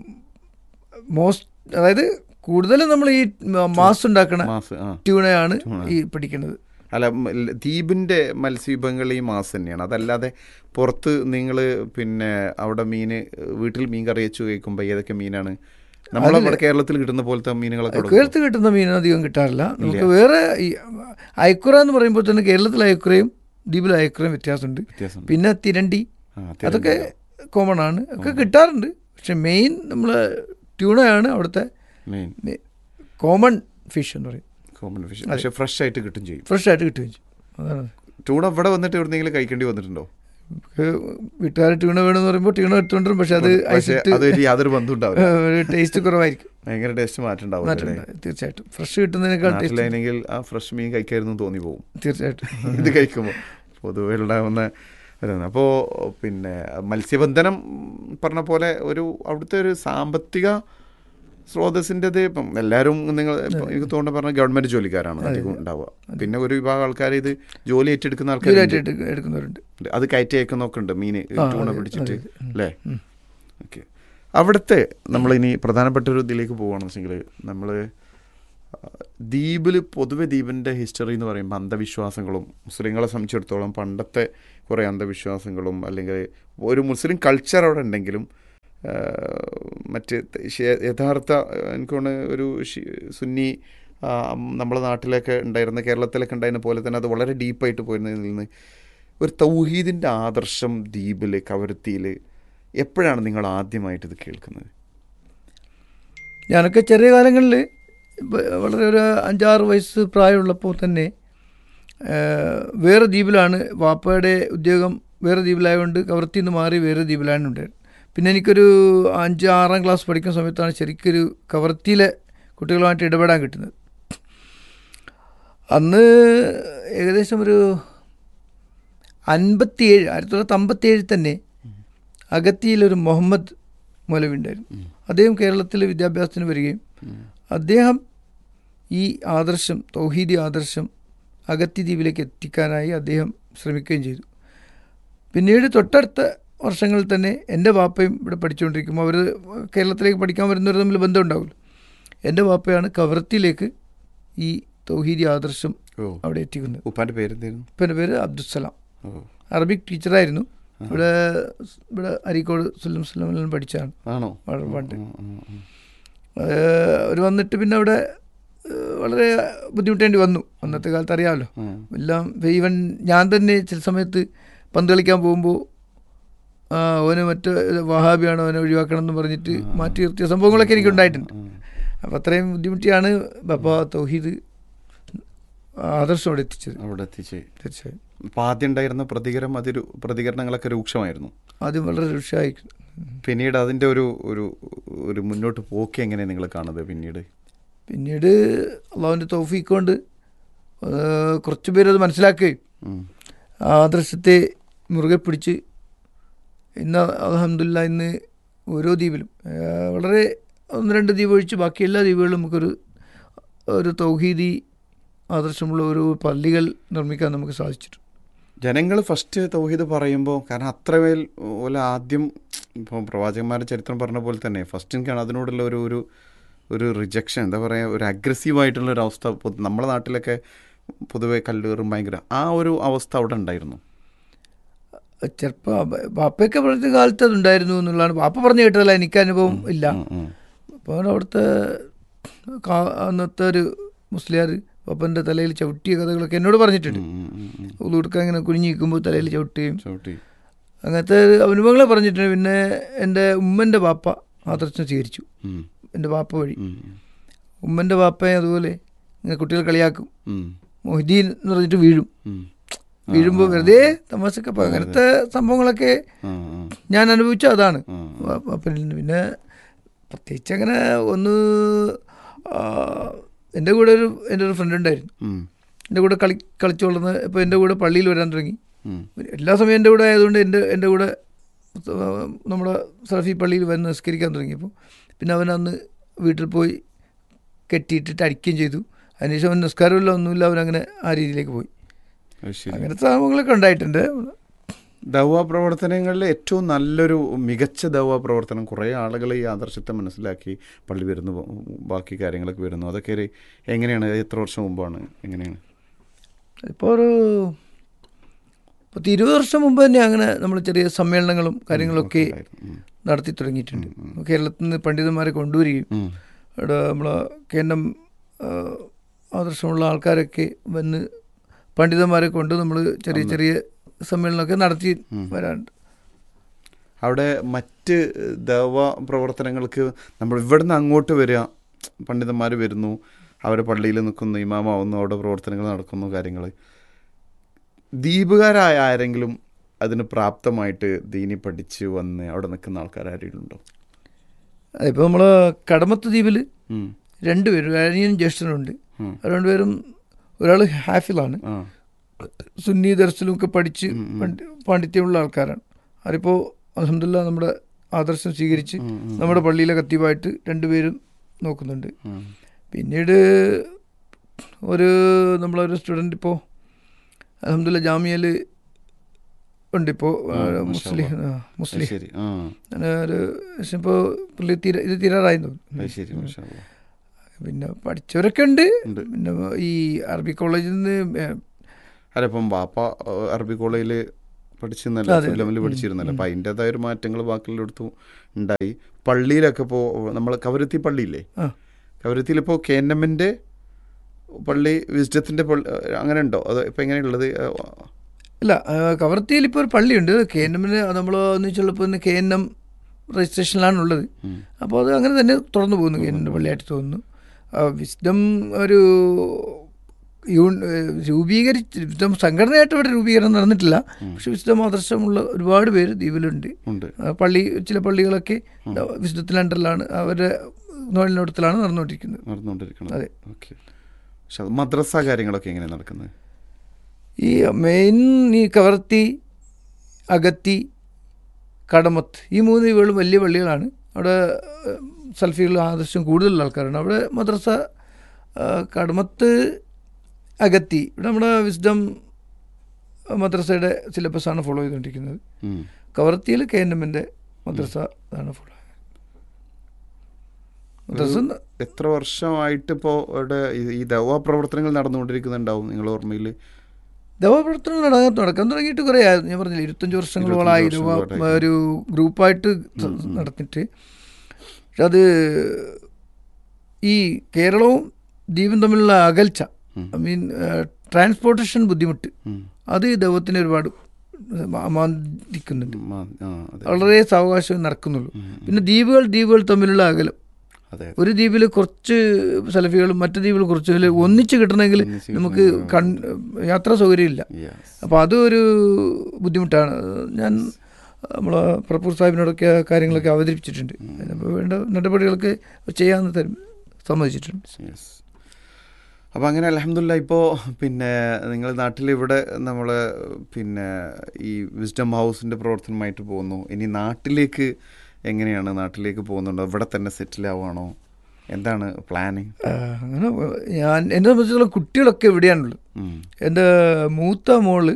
മോസ്റ്റ് അതായത് കൂടുതലും നമ്മൾ ഈ മാസ് ഉണ്ടാക്കണ മാസ് ആ ട്യൂണയാണ് ഈ പിടിക്കുന്നത് അല്ല മ- ല- ദ്വീപിന്റെ മത്സ്യവിഭവങ്ങൾ ഈ മാസം തന്നെയാണ് അതല്ലാതെ പുറത്ത് നിങ്ങൾ പിന്നെ അവിടെ മീന് വീട്ടിൽ മീൻ കറി വെച്ച് കഴിക്കുമ്പോൾ ഏതൊക്കെ മീനാണ് നമ്മൾ നമ്മുടെ കേരളത്തിൽ കിട്ടുന്ന പോലത്തെ മീനുകളൊക്കെ അവിടെ കേരളത്തിൽ കിട്ടുന്ന മീൻ അധികം കിട്ടാറില്ല നമുക്ക് വേറെ ഈ അയക്കുറ എന്ന് പറയുമ്പോൾ തന്നെ കേരളത്തിലെ അയക്കുറയും ദ്വീപിലെ അയക്കുറയും വ്യത്യാസമുണ്ട് വ്യത്യാസം പിന്നെ തിരണ്ടി ആ, അതൊക്കെ കോമൺ ആണ് ഒക്കെ കിട്ടാറുണ്ട് പക്ഷെ മെയിൻ നമ്മൾ ട്യൂണയാണ് അവിടുത്തെ മെയിൻ കോമൺ ഫിഷ് എന്ന് പറയും കോമൺ ഫിഷ് പക്ഷെ ഫ്രഷ് ആയിട്ട് കിട്ടും ചെയ്യും ഫ്രഷ് ആയിട്ട് കിട്ടുകയും ചെയ്യും അതാണ് ടൂണ ഇവിടെ വന്നിട്ട് എവിടെന്നെങ്കിലും കഴിക്കേണ്ടി വന്നിട്ടുണ്ടോ വീട്ടുകാർ ട്യൂണ വേണമെന്ന് പറയുമ്പോൾ ട്യൂണ എടുത്തുകൊണ്ടിരും പക്ഷെ അത് പക്ഷെ ഐസിട്ട് അതൊരു യാതൊരു ബന്ധം ഉണ്ടാവില്ല ഒരു ടേസ്റ്റ് കുറവായിരിക്കും ഭയങ്കര ടേസ്റ്റ് മാറ്റം ഉണ്ടാവും മാറ്റമുണ്ട് തീർച്ചയായിട്ടും ഫ്രഷ് കിട്ടുന്നതിനേക്കാൾ ടേസ്റ്റ് നാട്ടിലാണെങ്കിൽ ആ ഫ്രഷ് മീൻ കഴിക്കായിരുന്നു തോന്നി പോകും തീർച്ചയായിട്ടും ഇത് കഴിക്കുമ്പോൾ പൊതുവെ ഉണ്ടാകുന്ന അപ്പോൾ പിന്നെ മത്സ്യബന്ധനം പറഞ്ഞ പോലെ ഒരു അവിടുത്തെ ഒരു സാമ്പത്തിക സ്രോതസ്സിൻ്റെത് ഇപ്പം എല്ലാവരും നിങ്ങൾ ഇപ്പം എനിക്ക് തോന്നുന്നു പറഞ്ഞ ഗവൺമെൻറ് ജോലിക്കാരാണ് അധികം ഉണ്ടാവുക പിന്നെ ഒരു വിഭാഗം ആൾക്കാർ ഇത് ജോലി ഏറ്റെടുക്കുന്ന ആൾക്കാർ ജോലിയായിട്ട് എടുക്ക- എടുക്കുന്നവരുണ്ട് അത് കയറ്റി അയക്കുന്നൊക്കെ ഉണ്ട് മീൻ ആ, ടൂണ അതെ, പിടിച്ചിട്ട് അതെ, ഉം. അല്ലേ ഉം. ഓക്കെ അവിടുത്തെ നമ്മളിനി പ്രധാനപ്പെട്ട ഒരു ഇതിലേക്ക് പോവുകയാണെന്ന് വെച്ചെങ്കിൽ നമ്മൾ ദ്വീപിൽ പൊതുവെ ദ്വീപിൻ്റെ ഹിസ്റ്ററി എന്ന് പറയുമ്പോൾ അന്ധവിശ്വാസങ്ങളും മുസ്ലിങ്ങളെ സംബന്ധിച്ചിടത്തോളം പണ്ടത്തെ കുറേ അന്ധവിശ്വാസങ്ങളും അല്ലെങ്കിൽ ഒരു മുസ്ലിം കൾച്ചർ അവിടെ ഉണ്ടെങ്കിലും ആ, മറ്റ് ശ- യഥാർത്ഥ എനിക്ക് തോന്നുന്നു ഒരു ഷി- സുന്നി ആ, നമ്മുടെ നാട്ടിലൊക്കെ ഉണ്ടായിരുന്ന കേരളത്തിലൊക്കെ ഉണ്ടായിരുന്ന പോലെ തന്നെ അത് വളരെ ഡീപ്പായിട്ട് പോയിരുന്നതിൽ നിന്ന് ഒരു തൗഹീദിൻ്റെ ആദർശം ദ്വീപിൽ കവരത്തിയിൽ എപ്പോഴാണ് നിങ്ങൾ ആദ്യമായിട്ട് ഇത് കേൾക്കുന്നത് ഞാനൊക്കെ ചെറിയ കാലങ്ങളിൽ വളരെ ഒരു അഞ്ചാറ് വയസ്സ് പ്രായമുള്ളപ്പോൾ തന്നെ ആ, വേറെ ദ്വീപിലാണ് വാപ്പയുടെ ഉദ്യോഗം വേറെ ദ്വീപിലായതുകൊണ്ട് കവർത്തിൽ നിന്ന് മാറി വേറെ ദ്വീപിലാണ് ഉണ്ടായത് പിന്നെ എനിക്കൊരു അഞ്ച് ആറാം ക്ലാസ് പഠിക്കുന്ന സമയത്താണ് ശരിക്കൊരു കവർത്തിയിലെ കുട്ടികളുമായിട്ട് ഇടപെടാൻ കിട്ടുന്നത് അന്ന് ഏകദേശം ഒരു അൻപത്തിയേഴ് ആയിരത്തി തൊള്ളായിരത്തി അമ്പത്തിയേഴിൽ തന്നെ അഗത്തിയിലൊരു മുഹമ്മദ് മൗലവി ഉണ്ടായിരുന്നു അദ്ദേഹം കേരളത്തിൽ വിദ്യാഭ്യാസത്തിന് വരികയും അദ്ദേഹം ഈ ആദർശം തൗഹീദി ആദർശം അഗത്തി ദ്വീപിലേക്ക് എത്തിക്കാനായി അദ്ദേഹം ശ്രമിക്കുകയും ചെയ്തു പിന്നീട് തൊട്ടടുത്ത വർഷങ്ങളിൽ തന്നെ എൻ്റെ വാപ്പയും ഇവിടെ പഠിച്ചുകൊണ്ടിരിക്കുമ്പോൾ അവർ കേരളത്തിലേക്ക് പഠിക്കാൻ വരുന്നവർ തമ്മിൽ ബന്ധം ഉണ്ടാവില്ല എൻ്റെ വാപ്പയാണ് കവർത്തിയിലേക്ക് ഈ തൗഹീദി ആദർശം ഓ അവിടെ എത്തിക്കുന്നത് ഉപ്പാൻ്റെ പേരെന്തായിരുന്നു ഇപ്പം എൻ്റെ പേര് അബ്ദുസലാം ഓ അറബിക് ടീച്ചറായിരുന്നു ഇവിടെ ഇവിടെ അരീക്കോട് സുല്ലം സുല്ലമിലും പഠിച്ചാണ് ആണോ വളരെ പണ്ട് ഉം, ഉം, ഉം. അവർ വന്നിട്ട് പിന്നെ അവിടെ ഏഹ്, വളരെ ബുദ്ധിമുട്ടേണ്ടി വന്നു അന്നത്തെ കാലത്ത് അറിയാമല്ലോ ഉം. എല്ലാം ഈവൻ ഞാൻ തന്നെ ചില സമയത്ത് പന്ത് കളിക്കാൻ പോകുമ്പോൾ അവന് മറ്റേ വഹാബിയാണ് അവനെ ഒഴിവാക്കണം എന്ന് പറഞ്ഞിട്ട് മാറ്റി നിർത്തിയ സംഭവങ്ങളൊക്കെ എനിക്ക് ഉണ്ടായിട്ടുണ്ട് അപ്പം അത്രയും ബുദ്ധിമുട്ടിയാണ് ബപ്പ തൗഹീദ് ആദർശം അവിടെ എത്തിച്ചത് അവിടെ എത്തിച്ച് തീർച്ചയായും അപ്പം ആദ്യം ഉണ്ടായിരുന്ന പ്രതികരം അതിരു പ്രതികരണങ്ങളൊക്കെ രൂക്ഷമായിരുന്നു ആദ്യം വളരെ രൂക്ഷമായി പിന്നീട് അതിൻ്റെ ഒരു ഒരു ഒരു മുന്നോട്ട് പോക്ക് എങ്ങനെ നിങ്ങൾ കാണുന്നത് പിന്നീട് പിന്നീട് അള്ളാഹുവിൻ്റെ തൗഫീക്ക് കൊണ്ട് ഏഹ്, കുറച്ച് പേരത് മനസ്സിലാക്കുകയും ഉം. ആ ആദർശത്തെ മുറുകെ പിടിച്ച് ഇന്ന് അലഹമില്ല ഇന്ന് ഓരോ ദ്വീപിലും ഏഹ്, വളരെ ഒന്ന് രണ്ട് ദ്വീപ് ഒഴിച്ച് ബാക്കി എല്ലാ ദ്വീപുകളിലും നമുക്കൊരു ഒരു തൗഹീദി ആദർശമുള്ള ഒരു പള്ളികൾ നിർമ്മിക്കാൻ നമുക്ക് സാധിച്ചിട്ടുണ്ട് ജനങ്ങൾ ഫസ്റ്റ് തൗഹീദ് പറയുമ്പോൾ കാരണം അത്രമേൽ പോലെ ആദ്യം ഇപ്പോൾ പ്രവാചകന്മാരുടെ ചരിത്രം പറഞ്ഞ പോലെ തന്നെ ഫസ്റ്റ് എനിക്കാണ് അതിനോടുള്ള ഒരു ഒരു ഒരു റിജക്ഷൻ എന്താ പറയുക ഒരു അഗ്രസീവായിട്ടുള്ള ഒരു അവസ്ഥ പൊ- നമ്മുടെ നാട്ടിലൊക്കെ പൊതുവെ കല്ലേറും ഭയങ്കര ആ ഒരു അവസ്ഥ അവിടെ ഉണ്ടായിരുന്നു ചിലപ്പോൾ ബാപ്പയൊക്കെ പറഞ്ഞ കാലത്ത് അതുണ്ടായിരുന്നു എന്നുള്ളതാണ് ബാപ്പ പറഞ്ഞു കേട്ടതല്ല എനിക്ക് അനുഭവം ഇല്ല ഉം, ഉം. അപ്പോൾ അവിടുത്തെ കാ- അന്നത്തെ ഒരു മുസ്ലിയാർ പപ്പൻ്റെ തലയിൽ ചവിട്ടിയ കഥകളൊക്കെ എന്നോട് പറഞ്ഞിട്ടുണ്ട് ഉം, ഉം, ഉം, ഉം. ഉളുടുക്കാൻ ഇങ്ങനെ കുനിഞ്ഞു നിൽക്കുമ്പോൾ തലയിൽ ചവിട്ടുകയും ചവിട്ടി അങ്ങനത്തെ അനുഭവങ്ങളെ പറഞ്ഞിട്ടുണ്ട് പിന്നെ എൻ്റെ ഉമ്മൻ്റെ ബാപ്പ ആദർശം സ്വീകരിച്ചു ഉം, എൻ്റെ ബാപ്പ വഴി ഉം, ഉമ്മൻ്റെ ബാപ്പയെ അതുപോലെ ഇങ്ങനെ കുട്ടികൾ കളിയാക്കും ഉം, മൊഹിദ്ദീൻ എന്ന് പറഞ്ഞിട്ട് വീഴും ഉം. വീഴുമ്പോൾ വെറുതെ തമാശക്ക് അപ്പോൾ അങ്ങനത്തെ സംഭവങ്ങളൊക്കെ ആ, ആ, ഞാൻ അനുഭവിച്ച അതാണ് ആ, വാ- വാപ്പനിൽ നിന്ന് പിന്നെ പ്രത്യേകിച്ച് അങ്ങനെ ഒന്ന് ആ, എൻ്റെ കൂടെ ഒരു എൻ്റെ ഒരു ഫ്രണ്ട് ഉണ്ടായിരുന്നു ഉം, എൻ്റെ കൂടെ കളി കളിച്ചു വളർന്ന് ഇപ്പോൾ എൻ്റെ കൂടെ പള്ളിയിൽ വരാൻ തുടങ്ങി ഉം. എല്ലാ സമയം എൻ്റെ കൂടെ ആയതുകൊണ്ട് എൻ്റെ എൻ്റെ കൂടെ ആ, നമ്മുടെ സറഫി പള്ളിയിൽ വന്ന് നിസ്കരിക്കാൻ തുടങ്ങിയപ്പോൾ പിന്നെ അവൻ അന്ന് വീട്ടിൽ പോയി കെട്ടിയിട്ടിട്ട് അടിക്കുകയും ചെയ്തു അതിനുശേഷം അവൻ നിസ്കാരമില്ല ഒന്നുമില്ല അവൻ അങ്ങനെ ആ രീതിയിലേക്ക് പോയി അത് ശരി അങ്ങനത്തെ സംഭവങ്ങളൊക്കെ ഉണ്ടായിട്ടുണ്ട് ദൗവ പ്രവർത്തനങ്ങളിൽ ഏറ്റവും നല്ലൊരു മികച്ച ദൗവ പ്രവർത്തനം കുറേ ആളുകൾ ഈ ആദർശത്തെ മനസ്സിലാക്കി പള്ളി വരുന്നു ബാക്കി കാര്യങ്ങളൊക്കെ വരുന്നു അതൊക്കെ ഒരു എങ്ങനെയാണ് എത്ര വർഷം മുമ്പാണ് എങ്ങനെയാണ് ഇപ്പോൾ ഒരു പത്ത് ഇരുപത് വർഷം മുമ്പ് തന്നെ അങ്ങനെ നമ്മൾ ചെറിയ സമ്മേളനങ്ങളും കാര്യങ്ങളൊക്കെ ഉണ്ടായിരുന്നു. ഉം. നടത്തി തുടങ്ങിയിട്ടുണ്ട് കേരളത്തിൽ നിന്ന് പണ്ഡിതന്മാരെ കൊണ്ടുവരികയും ഉം. ഇവിടെ നമ്മളെ കേന്ദ്രം ആ, ആദർശമുള്ള ആൾക്കാരൊക്കെ വന്ന് പണ്ഡിതന്മാരെ കൊണ്ട് നമ്മൾ ചെറിയ ചെറിയ സമ്മേളനമൊക്കെ നടത്തി വരാറുണ്ട് അവിടെ മറ്റ് ദൈവ പ്രവർത്തനങ്ങൾക്ക് നമ്മൾ ഇവിടുന്ന് അങ്ങോട്ട് വരിക പണ്ഡിതന്മാർ വരുന്നു അവരെ പള്ളിയിൽ നിൽക്കുന്നു ഇമാമാവുന്നു അവിടെ പ്രവർത്തനങ്ങൾ നടക്കുന്നു കാര്യങ്ങൾ ദ്വീപുകാരായ ആരെങ്കിലും അതിന് പ്രാപ്തമായിട്ട് ദീനി പഠിച്ച് വന്ന് അവിടെ നിൽക്കുന്ന ആൾക്കാർ ആരെങ്കിലും ഉണ്ടോ അതിപ്പോൾ നമ്മൾ കടമത്ത് ദ്വീപിൽ ഉം. രണ്ടുപേരും അനിയനും ജ്യേഷ്ഠനുണ്ട് ഉം. അവർ രണ്ടുപേരും ഒരാൾ ഹാഫിലാണ് ആ സുന്നി ദർശനവും ഒക്കെ പഠിച്ച് പണ്ഡി- പാണ്ഡിത്യമുള്ള ആൾക്കാരാണ് അവരിപ്പോൾ അലഹമില്ല നമ്മുടെ ആദർശം സ്വീകരിച്ച് നമ്മുടെ പള്ളിയിലെ കത്തീവായിട്ട് രണ്ടുപേരും നോക്കുന്നുണ്ട് ഉം. പിന്നീട് ഒരു നമ്മളൊരു സ്റ്റുഡൻ്റ് ഇപ്പോൾ അലഹമില്ല ജാമ്യയിൽ ഉണ്ട് ഇപ്പോൾ ആ, മുസ്ലിം ആ, അത് മുസ്ലിം ശരി ആ ഞാൻ ഒരു ഇപ്പോൾ പുള്ളി തീര ഇത് തീരാറായി തോന്നുന്നു അത് ശരി മാഷാ അല്ലാ. പിന്നെ പഠിച്ചവരൊക്കെ ഉണ്ട് ഉണ്ട് പിന്നെ ഈ അറബി കോളേജിൽ നിന്ന് ഏ, അല്ല ഇപ്പം ബാപ്പ ഏഹ്, അറബി കോളേജിൽ പഠിച്ചിരുന്നല്ലോ അതെ, അതെ. ലെവലിൽ ഉം, പഠിച്ചിരുന്നല്ലോ ഉം. അപ്പം അതിൻ്റെതായ ഒരു മാറ്റങ്ങൾ ബാക്കിയുള്ളിടത്തും ഉണ്ടായി പള്ളിയിലൊക്കെ ഇപ്പോൾ നമ്മൾ കവരത്തി പള്ളിയില്ലേ ആ. കവരത്തിയിൽ ഇപ്പോൾ കെ എൻ എമ്മിൻ്റെ പള്ളി വിസ്ഡത്തിൻ്റെ പള്ളി ഏഹ്, അങ്ങനെ ഉണ്ടോ അത് ഇപ്പം എങ്ങനെയുള്ളത് ഏഹ്, ഇല്ല ആ, കവർത്തിയിൽ ഇപ്പോൾ ഒരു പള്ളിയുണ്ട് കെ എൻ എമ്മിന് നമ്മൾ ഒന്നിച്ചുള്ളപ്പോൾ കെ എൻ എം രജിസ്ട്രേഷനിലാണ് ഉള്ളത് ഉം. അപ്പോൾ അത് അങ്ങനെ തന്നെ തുടർന്ന് പോകുന്നു കെ എൻ എം പള്ളിയായിട്ട് തോന്നുന്നു ആ, വിസ്ഡം ഒരു യൂൺ ഏഹ് രൂപീകരിച്ച് വിസ്ഡം സംഘടനയായിട്ട് ഇവിടെ രൂപീകരണം നടന്നിട്ടില്ല പക്ഷെ വിസ്ഡം ആദർശമുള്ള ഒരുപാട് പേര് ദ്വീപിലുണ്ട് ഉണ്ട് ആ, പള്ളി ചില പള്ളികളൊക്കെ വിശുദ്ധത്തിൽ അണ്ടറിലാണ് അവരുടെ നോളിനോടത്തിലാണ് നടന്നുകൊണ്ടിരിക്കുന്നത് നടന്നുകൊണ്ടിരിക്കണം അതെ. ഓക്കെ പക്ഷെ അത് മദ്രസ കാര്യങ്ങളൊക്കെ എങ്ങനെ നടക്കുന്നത് ഈ മെയിൻ ഈ കവർത്തി അഗത്തി കടമത്ത് ഈ മൂന്ന് ദ്വീപുകളും വലിയ പള്ളികളാണ് അവിടെ ഏഹ്, സൽഫികൾ ആദർശം കൂടുതലുള്ള ആൾക്കാരാണ് അവിടെ മദ്രസ ആ, കടമത്ത് അഗത്തി ഇവിടെ നമ്മുടെ വിസ്ഡം മദ്രസയുടെ സിലബസാണ് ഫോളോ ചെയ്തുകൊണ്ടിരിക്കുന്നത് ഉം. കവർത്തിയിൽ കെ എൻ എമ്മിൻ്റെ മദ്രസ ആണ് ഫോളോ മദ്രസ എത്ര വർഷമായിട്ട് ഇപ്പോൾ ഇവിടെ ഈ- ഈ ദവാ പ്രവർത്തനങ്ങൾ നടന്നുകൊണ്ടിരിക്കുന്നുണ്ടാവും നിങ്ങളുടെ ഓർമ്മയിൽ ദവാപ്രവർത്തനം നടക്കാൻ നടക്കാൻ തുടങ്ങിയിട്ട് കുറേ ആയിരുന്നു ഞാൻ പറഞ്ഞില്ല ഇരുപത്തഞ്ച് വർഷങ്ങളോളായി ഇരുപത്തഞ്ച് ദവാ വർഷങ്ങളോളായി. ഒരു ഗ്രൂപ്പായിട്ട് സ- നടത്തിയിട്ട് പക്ഷെ അത് ഈ കേരളവും ദ്വീപും തമ്മിലുള്ള അകൽച്ച ഐ മീൻ ട്രാൻസ്പോർട്ടേഷൻ ബുദ്ധിമുട്ട് ഉം. അത് ഈ ദൈവത്തിന് ഒരുപാട് മാ- മാന്തിക്കുന്നുണ്ട് മാ- ആ, അതെ. വളരെ സാവകാശം നടക്കുന്നുള്ളൂ പിന്നെ ദ്വീപുകൾ ദ്വീപുകൾ തമ്മിലുള്ള അകലം അതെ ഒരു ദ്വീപിൽ കുറച്ച് സലഫികളും മറ്റു ദ്വീപിൽ കുറച്ച് ഇതില് ഒന്നിച്ച് കിട്ടണമെങ്കിൽ ഒന്നിച്ച് നമുക്ക് കൺ യാത്രാ സൗകര്യമില്ല യെസ് അപ്പോൾ അതൊരു ബുദ്ധിമുട്ടാണ് ഞാൻ നമ്മളെ പ്രപ്പൂർ സാഹിബിനോടൊക്കെ ആ കാര്യങ്ങളൊക്കെ അവതരിപ്പിച്ചിട്ടുണ്ട് അപ്പോൾ വേണ്ട നടപടികളൊക്കെ ചെയ്യാമെന്ന് തരും സമ്മതിച്ചിട്ടുണ്ട് യെസ് അപ്പോൾ അങ്ങനെ അലഹമില്ല ഇപ്പോൾ പിന്നെ നിങ്ങൾ നാട്ടിൽ ഇവിടെ നമ്മൾ പിന്നെ ഈ വിസ്ഡം ഹൗസിൻ്റെ പ്രവർത്തനമായിട്ട് പോകുന്നു ഇനി നാട്ടിലേക്ക് എങ്ങനെയാണ് നാട്ടിലേക്ക് പോകുന്നുണ്ടോ ഇവിടെ തന്നെ സെറ്റിൽ ആവുകയാണോ എന്താണ് പ്ലാനിങ് ആ, അങ്ങനെ ഞാൻ എന്നെ സംബന്ധിച്ചിടത്തോളം കുട്ടികളൊക്കെ ഇവിടെയാണുള്ളത് എൻ്റെ മൂത്ത മോള്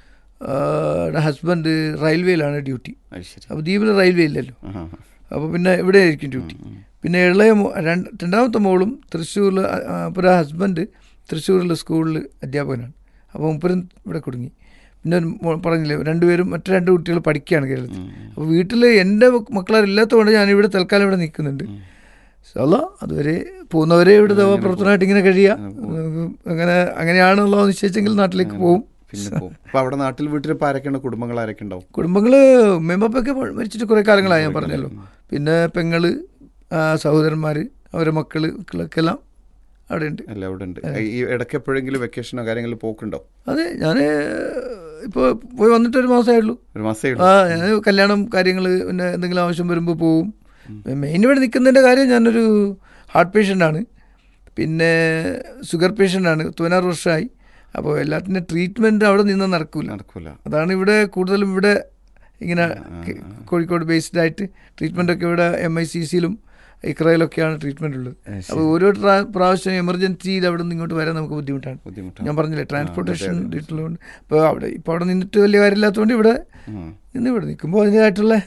ഹസ്ബൻഡ് റെയിൽവേയിലാണ് ഡ്യൂട്ടി അത് ശരി അപ്പോൾ ദ്വീപിൽ റെയിൽവേ ഇല്ലല്ലോ ആഹാ. അപ്പോൾ പിന്നെ ഇവിടെ ആയിരിക്കും ഡ്യൂട്ടി പിന്നെ ഇളയ മോ- രണ്ട് രണ്ടാമത്തെ മോളും തൃശ്ശൂരിൽ പുര ഹസ്ബൻഡ് തൃശ്ശൂരിലെ സ്കൂളിൽ അധ്യാപകനാണ് അപ്പോൾ മുപ്പരും ഇവിടെ കുടുങ്ങി പിന്നെ ഒരു മോ- പറഞ്ഞില്ലേ രണ്ടുപേരും മറ്റു രണ്ട് കുട്ടികൾ പഠിക്കുകയാണ് കേരളത്തിൽ അപ്പോൾ വീട്ടിൽ എൻ്റെ മക്കളാരില്ലാത്തതുകൊണ്ട് ഞാനിവിടെ തൽക്കാലം ഇവിടെ നിൽക്കുന്നുണ്ട് അല്ല അതുവരെ പോകുന്നവരെ ഇവിടെ പ്രവർത്തനമായിട്ട് ഇങ്ങനെ കഴിയുക അങ്ങനെ അങ്ങനെയാണല്ലോ നിശ്ചയിച്ചെങ്കിൽ നാട്ടിലേക്ക് പോകും പിന്നെ പോകും അപ്പോൾ അവിടെ നാട്ടിൽ വീട്ടിൽ ഇപ്പോൾ ആരൊക്കെയാണ് കുടുംബങ്ങൾ ആരൊക്കെ ഉണ്ടാവും കുടുംബങ്ങൾ മെമ്പപ്പൊക്കെ മരിച്ചിട്ട് കുറേ കാലങ്ങളായി ഞാൻ പറഞ്ഞല്ലോ പിന്നെ പെങ്ങള് ആ, സഹോദരന്മാർ അവരെ മക്കള് മക്കളൊക്കെ എല്ലാം അവിടെ ഉണ്ട് അല്ല അവിടെ ഉണ്ട് ഈ ഇടയ്ക്ക് എപ്പോഴെങ്കിലും വെക്കേഷനോ കാര്യങ്ങളിൽ പോക്കുണ്ടോ അതെ ഞാൻ ഇപ്പോൾ പോയി വന്നിട്ട് ഒരു മാസമേ ഉള്ളൂ ഒരു മാസേ ആ ഞാൻ കല്യാണം കാര്യങ്ങൾ പിന്നെ എന്തെങ്കിലും ആവശ്യം വരുമ്പോൾ പോവും മെയിൻ ഇവിടെ നിൽക്കുന്നതിൻ്റെ കാര്യം ഞാനൊരു ഹാർട്ട് പേഷ്യൻ്റാണ് പിന്നെ ഷുഗർ പേഷ്യൻ്റാണ് പതിനാറ് വർഷമായി അപ്പോൾ എല്ലാത്തിൻ്റെ ട്രീറ്റ്മെൻറ്റ് അവിടെ നിന്ന് നടക്കില്ല നടക്കൂല അതാണ് ഇവിടെ കൂടുതലും ഇവിടെ ഇങ്ങനെ കോഴിക്കോട് ബേസ്ഡ് ആയിട്ട് ട്രീറ്റ്മെൻ്റ് ഒക്കെ ഇവിടെ എം ഐ സി സിയിലും ഇക്രയിലൊക്കെയാണ് ട്രീറ്റ്മെൻറ്റ് ഉള്ളത് അപ്പോൾ ഓരോ ട്രാ- പ്രാവശ്യം എമർജൻസിയിൽ അവിടെ നിന്ന് ഇങ്ങോട്ട് വരാൻ നമുക്ക് ബുദ്ധിമുട്ടാണ് ബുദ്ധിമുട്ടാണ് ഞാൻ പറഞ്ഞില്ലേ ട്രാൻസ്പോർട്ടേഷൻ ഡീറ്റുള്ളതുകൊണ്ട് അപ്പോൾ അവിടെ ഇപ്പോൾ അവിടെ നിന്നിട്ട് വലിയ കാര്യമില്ലാത്തതുകൊണ്ട് ഇവിടെ ഉം. നിന്ന് ഇവിടെ നിൽക്കുമ്പോൾ അതിൻ്റെതായിട്ടുള്ള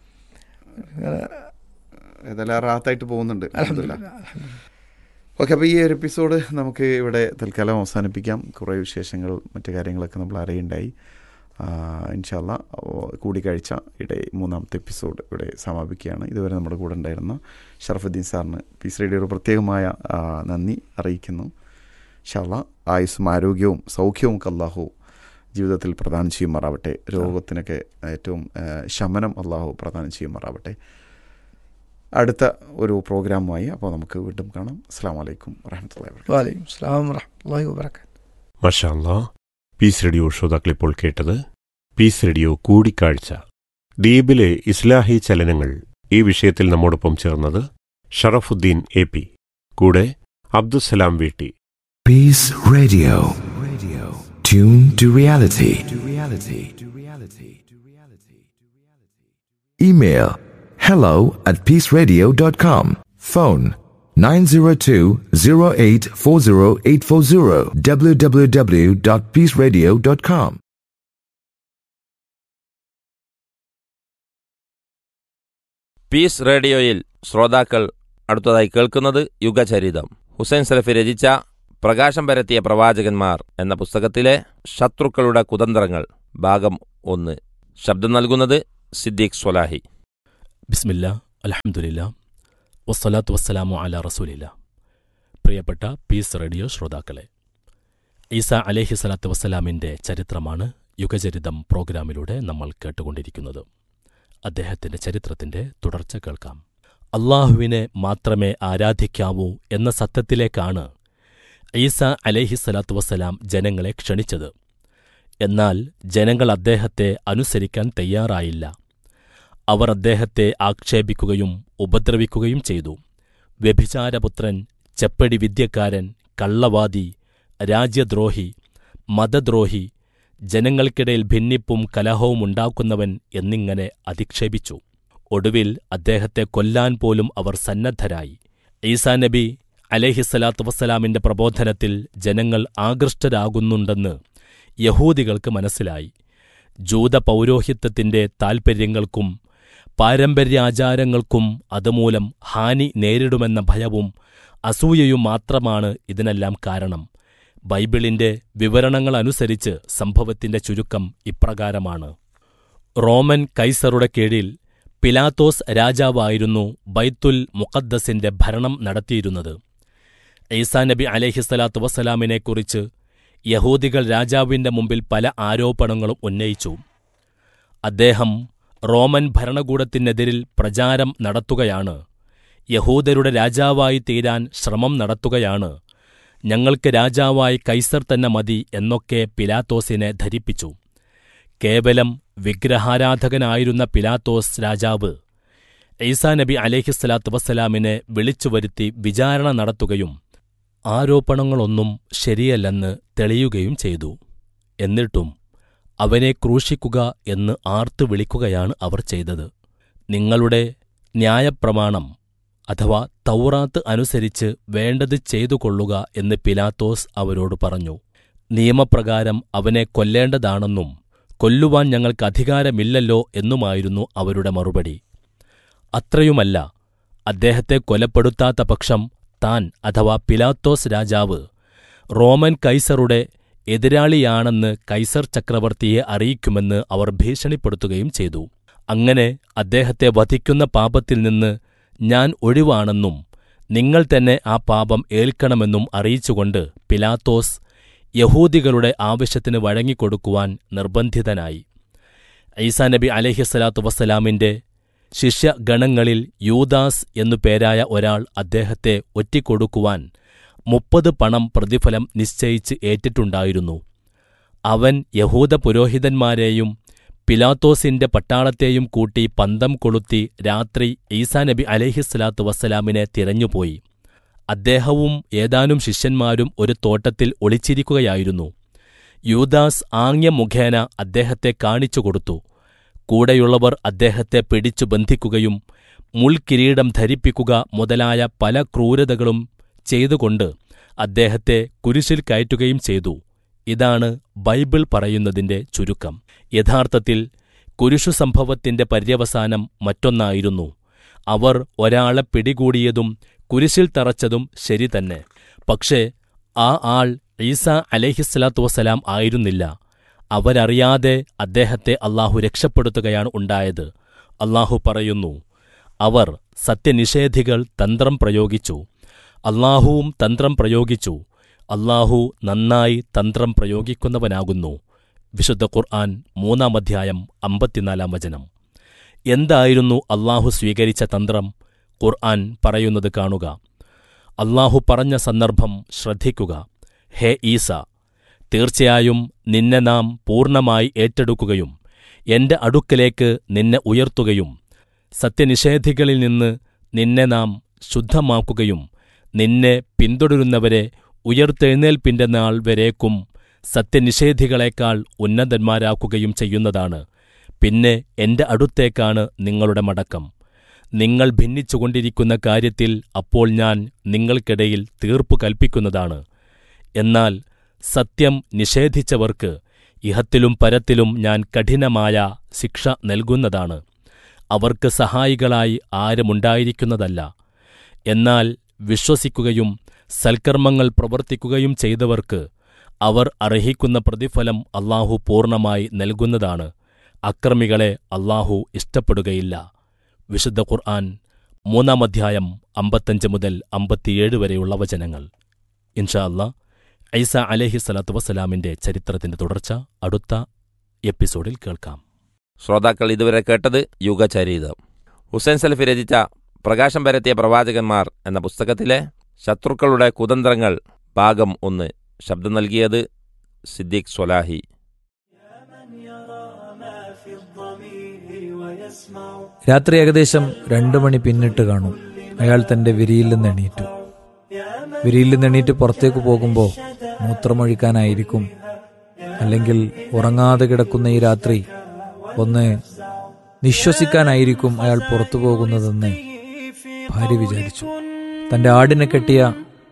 ഏതായാലും റാത്തായിട്ട് പോകുന്നുണ്ട് ഓക്കെ അപ്പോൾ ഈ ഒരു എപ്പിസോഡ് നമുക്ക് ഇവിടെ തൽക്കാലം അവസാനിപ്പിക്കാം കുറേ വിശേഷങ്ങൾ മറ്റു കാര്യങ്ങളൊക്കെ നമ്മൾ അറിയുണ്ടായി ഇൻഷാല്ല കൂടിക്കാഴ്ച ഇവിടെ മൂന്നാമത്തെ എപ്പിസോഡ് ഇവിടെ സമാപിക്കുകയാണ് ഇതുവരെ നമ്മുടെ കൂടെ ഉണ്ടായിരുന്ന ഷറഫുദ്ദീൻ സാറിന് പീസ് റേഡിയോയുടെ പ്രത്യേകമായ ആ, നന്ദി അറിയിക്കുന്നു ഇൻഷാല്ല ആയുസ്സും ആരോഗ്യവും സൗഖ്യവും അല്ലാഹു ജീവിതത്തിൽ പ്രദാനം ചെയ്യുമാറാവട്ടെ രോഗത്തിനൊക്കെ ഏറ്റവും ആ, ശമനം അള്ളാഹു പ്രദാനം ചെയ്യുമാറാവട്ടെ അടുത്ത ഒരു പ്രോഗ്രാമുമായി അപ്പോൾ നമുക്ക് വീണ്ടും കാണാം അസ്സാം വലൈക്കും വരഹമത്തല്ലാ വാ വാലൈക്കും സ്ലാം വറഹ്മത്തുള്ളാഹി വബറകാത്ത് മഷാല്ല പീസ് റേഡിയോ ശ്രോതാക്കളിപ്പോൾ കേട്ടത് പീസ് റേഡിയോ കൂടിക്കാഴ്ച ദ്വീപിലെ ഇസ്ലാഹി ചലനങ്ങൾ ഈ വിഷയത്തിൽ നമ്മോടൊപ്പം ചേർന്നത് ഷറഫുദ്ദീൻ എ പി കൂടെ അബ്ദുസലാം വീട്ടി Peace Radio. Radio. Tune to reality. To reality. To reality. To reality. Email hello at peaceradio.com. Phone 902-0840840 www.peaceradio.com. Peace റേഡിയോയിൽ ശ്രോതാക്കൾ അടുത്തതായി കേൾക്കുന്നത് യുഗചരിതം ഹുസൈൻ സലഫി രചിച്ച പ്രകാശം പരത്തിയ പ്രവാചകന്മാർ എന്ന പുസ്തകത്തിലെ ശത്രുക്കളുടെ കുതന്ത്രങ്ങൾ ഭാഗം ഒന്ന് ശബ്ദം നൽകുന്നത് സിദ്ദീഖ് സ്വലാഹി ബിസ്മില്ല അലഹമുല്ല വസ്സലാത്തു വസ്സലാമു അല റസൂലില്ല പ്രിയപ്പെട്ട പീസ് റേഡിയോ ശ്രോതാക്കളെ ഈസ അലേഹി സ്വലാത്തു വസ്സലാമിൻ്റെ ചരിത്രമാണ് യുഗചരിതം പ്രോഗ്രാമിലൂടെ നമ്മൾ കേട്ടുകൊണ്ടിരിക്കുന്നത് അദ്ദേഹത്തിൻ്റെ ചരിത്രത്തിൻ്റെ തുടർച്ച കേൾക്കാം അള്ളാഹുവിനെ മാത്രമേ ആരാധിക്കാവൂ എന്ന സത്യത്തിലേക്കാണ് ഈസ അലേഹി സ്വലാത്തു വസ്സലാം ജനങ്ങളെ ക്ഷണിച്ചത് എന്നാൽ ജനങ്ങൾ അദ്ദേഹത്തെ അനുസരിക്കാൻ തയ്യാറായില്ല അവർ അദ്ദേഹത്തെ ആക്ഷേപിക്കുകയും ഉപദ്രവിക്കുകയും ചെയ്തു വ്യഭിചാരപുത്രൻ ചെപ്പടി വിദ്യക്കാരൻ കള്ളവാദി രാജ്യദ്രോഹി മതദ്രോഹി ജനങ്ങൾക്കിടയിൽ ഭിന്നിപ്പും കലഹവും ഉണ്ടാക്കുന്നവൻ എന്നിങ്ങനെ അധിക്ഷേപിച്ചു ഒടുവിൽ അദ്ദേഹത്തെ കൊല്ലാൻ പോലും അവർ സന്നദ്ധരായി ഈസാ നബി അലേഹിസ്സലാത്തു വസ്സലാമിന്റെ പ്രബോധനത്തിൽ ജനങ്ങൾ ആകൃഷ്ടരാകുന്നുണ്ടെന്ന് യഹൂദികൾക്ക് മനസ്സിലായി ജൂത പൗരോഹിത്യത്തിന്റെ താൽപ്പര്യങ്ങൾക്കും പാരമ്പര്യാചാരങ്ങൾക്കും അതുമൂലം ഹാനി നേരിടുമെന്ന ഭയവും അസൂയയും മാത്രമാണ് ഇതിനെല്ലാം കാരണം ബൈബിളിന്റെ വിവരണങ്ങളനുസരിച്ച് സംഭവത്തിന്റെ ചുരുക്കം ഇപ്രകാരമാണ് റോമൻ കൈസറുടെ കീഴിൽ പിലാത്തോസ് രാജാവായിരുന്നു ബൈത്തുൽ മുഖദ്ദസിന്റെ ഭരണം നടത്തിയിരുന്നത് ഈസാ നബി അലേഹിസ്സലാത്തു വസ്സലാമിനെക്കുറിച്ച് യഹൂദികൾ രാജാവിന്റെ മുമ്പിൽ പല ആരോപണങ്ങളും ഉന്നയിച്ചു അദ്ദേഹം റോമൻ ഭരണകൂടത്തിനെതിരിൽ പ്രചാരം നടത്തുകയാണ് യഹൂദരുടെ രാജാവായി തീരാൻ ശ്രമം നടത്തുകയാണ് ഞങ്ങൾക്ക് രാജാവായി കൈസർ തന്നെ മതി എന്നൊക്കെ പിലാത്തോസിനെ ധരിപ്പിച്ചു കേവലം വിഗ്രഹാരാധകനായിരുന്ന പിലാത്തോസ് രാജാവ് ഈസാ നബി അലേഹിസ്സലാത്തു വസ്സലാമിനെ വിളിച്ചുവരുത്തി വിചാരണ നടത്തുകയും ആരോപണങ്ങളൊന്നും ശരിയല്ലെന്ന് തെളിയുകയും ചെയ്തു എന്നിട്ടും അവനെ ക്രൂശിക്കുക എന്ന് ആർത്തു വിളിക്കുകയാണ് അവർ ചെയ്തത് നിങ്ങളുടെ ന്യായപ്രമാണം അഥവാ തൗറാത്ത് അനുസരിച്ച് വേണ്ടത് ചെയ്തു കൊള്ളുക എന്ന് പിലാത്തോസ് അവരോട് പറഞ്ഞു നിയമപ്രകാരം അവനെ കൊല്ലേണ്ടതാണെന്നും കൊല്ലുവാൻ ഞങ്ങൾക്ക് അധികാരമില്ലല്ലോ എന്നുമായിരുന്നു അവരുടെ മറുപടി അത്രയുമല്ല അദ്ദേഹത്തെ കൊലപ്പെടുത്താത്ത പക്ഷം താൻ അഥവാ പിലാത്തോസ് രാജാവ് റോമൻ കൈസറുടെ എതിരാളിയാണെന്ന് കൈസർ ചക്രവർത്തിയെ അറിയിക്കുമെന്ന് അവർ ഭീഷണിപ്പെടുത്തുകയും ചെയ്തു അങ്ങനെ അദ്ദേഹത്തെ വധിക്കുന്ന പാപത്തിൽ നിന്ന് ഞാൻ ഒഴിവാണെന്നും നിങ്ങൾ തന്നെ ആ പാപം ഏൽക്കണമെന്നും അറിയിച്ചുകൊണ്ട് പിലാത്തോസ് യഹൂദികളുടെ ആവശ്യത്തിന് വഴങ്ങിക്കൊടുക്കുവാൻ നിർബന്ധിതനായി ഈസാ നബി അലഹിസ്സലാത്തു വസ്സലാമിന്റെ ശിഷ്യഗണങ്ങളിൽ യൂദാസ് എന്നു പേരായ ഒരാൾ അദ്ദേഹത്തെ ഒറ്റിക്കൊടുക്കുവാൻ മുപ്പത് പണം പ്രതിഫലം നിശ്ചയിച്ച് ഏറ്റിട്ടുണ്ടായിരുന്നു അവൻ യഹൂദ പുരോഹിതന്മാരെയും പിലാത്തോസിന്റെ പട്ടാളത്തെയും കൂട്ടി പന്തം കൊളുത്തി രാത്രി ഈസാ നബി അലഹിസ്സലാത്തു വസ്സലാമിനെ തിരഞ്ഞുപോയി അദ്ദേഹവും ഏതാനും ശിഷ്യന്മാരും ഒരു തോട്ടത്തിൽ ഒളിച്ചിരിക്കുകയായിരുന്നു യൂദാസ് ആംഗ്യം മുഖേന അദ്ദേഹത്തെ കാണിച്ചുകൊടുത്തു കൂടെയുള്ളവർ അദ്ദേഹത്തെ പിടിച്ചു ബന്ധിക്കുകയും മുൾക്കിരീടം ധരിപ്പിക്കുക മുതലായ പല ക്രൂരതകളും ചെയ്തുകൊണ്ട് അദ്ദേഹത്തെ കുരിശിൽ കയറ്റുകയും ചെയ്തു ഇതാണ് ബൈബിൾ പറയുന്നതിന്റെ ചുരുക്കം യഥാർത്ഥത്തിൽ കുരിശു സംഭവത്തിന്റെ പര്യവസാനം മറ്റൊന്നായിരുന്നു അവർ ഒരാളെ പിടികൂടിയതും കുരിശിൽ തറച്ചതും ശരി തന്നെ പക്ഷേ ആ ആൾ ഈസ അലഹിസ്സലാത്തു വസ്സലാം ആയിരുന്നില്ല അവരറിയാതെ അദ്ദേഹത്തെ അള്ളാഹു രക്ഷപ്പെടുത്തുകയാണ് ഉണ്ടായത് അള്ളാഹു പറയുന്നു അവർ സത്യനിഷേധികൾ തന്ത്രം പ്രയോഗിച്ചു അള്ളാഹുവും തന്ത്രം പ്രയോഗിച്ചു അള്ളാഹു നന്നായി തന്ത്രം പ്രയോഗിക്കുന്നവനാകുന്നു വിശുദ്ധ ഖുർആൻ മൂന്നാം അധ്യായം അമ്പത്തിനാലാം വചനം എന്തായിരുന്നു അള്ളാഹു സ്വീകരിച്ച തന്ത്രം ഖുർആൻ പറയുന്നത് കാണുക അള്ളാഹു പറഞ്ഞ സന്ദർഭം ശ്രദ്ധിക്കുക ഹേ ഈസ തീർച്ചയായും നിന്നെ നാം പൂർണ്ണമായി ഏറ്റെടുക്കുകയും എന്റെ അടുക്കലേക്ക് നിന്നെ ഉയർത്തുകയും സത്യനിഷേധികളിൽ നിന്ന് നിന്നെ നാം ശുദ്ധമാക്കുകയും നിന്നെ പിന്തുടരുന്നവരെ ഉയർത്തെഴുന്നേൽപ്പിന്റെ നാൾ വരേക്കും സത്യനിഷേധികളെക്കാൾ ഉന്നതന്മാരാക്കുകയും ചെയ്യുന്നതാണ് പിന്നെ എന്റെ അടുത്തേക്കാണ് നിങ്ങളുടെ മടക്കം നിങ്ങൾ ഭിന്നിച്ചുകൊണ്ടിരിക്കുന്ന കാര്യത്തിൽ അപ്പോൾ ഞാൻ നിങ്ങൾക്കിടയിൽ തീർപ്പു കൽപ്പിക്കുന്നതാണ് എന്നാൽ സത്യം നിഷേധിച്ചവർക്ക് ഇഹത്തിലും പരത്തിലും ഞാൻ കഠിനമായ ശിക്ഷ നൽകുന്നതാണ് അവർക്ക് സഹായികളായി ആരുമുണ്ടായിരിക്കുന്നതല്ല എന്നാൽ വിശ്വസിക്കുകയും സൽക്കർമ്മങ്ങൾ പ്രവർത്തിക്കുകയും ചെയ്തവർക്ക് അവർ അർഹിക്കുന്ന പ്രതിഫലം അള്ളാഹു പൂർണ്ണമായി നൽകുന്നതാണ് അക്രമികളെ അള്ളാഹു ഇഷ്ടപ്പെടുകയില്ല വിശുദ്ധ ഖുർആൻ മൂന്നാം അധ്യായം അമ്പത്തഞ്ച് മുതൽ അമ്പത്തിയേഴ് വരെയുള്ള വചനങ്ങൾ ഇൻഷാ അല്ലാ ഐസ അലഹി സ്വലാത്തു വസ്സലാമിന്റെ ചരിത്രത്തിന്റെ തുടർച്ച അടുത്ത എപ്പിസോഡിൽ കേൾക്കാം ശ്രോതാക്കൾ ഇതുവരെ കേട്ടത് യുഗചരിതം ഹുസൈൻ സലഫി രചിച്ച പ്രകാശം പരത്തിയ പ്രവാചകന്മാർ എന്ന പുസ്തകത്തിലെ ശത്രുക്കളുടെ കുതന്ത്രങ്ങൾ ഭാഗം ഒന്ന് ശബ്ദം നൽകിയത് സിദ്ദീഖ് സ്വലാഹി രാത്രി ഏകദേശം രണ്ടു മണി പിന്നിട്ട് കാണും അയാൾ തന്റെ വിരിയിൽ നിന്ന് എണീറ്റു വിരിയിൽ നിന്ന് എണീറ്റ് പുറത്തേക്ക് പോകുമ്പോൾ മൂത്രമൊഴിക്കാനായിരിക്കും അല്ലെങ്കിൽ ഉറങ്ങാതെ കിടക്കുന്ന ഈ രാത്രി ഒന്ന് നിശ്വസിക്കാനായിരിക്കും അയാൾ പുറത്തു പോകുന്നതെന്ന് ഭാര്യ വിചാരിച്ചു തന്റെ ആടിനെ കെട്ടിയ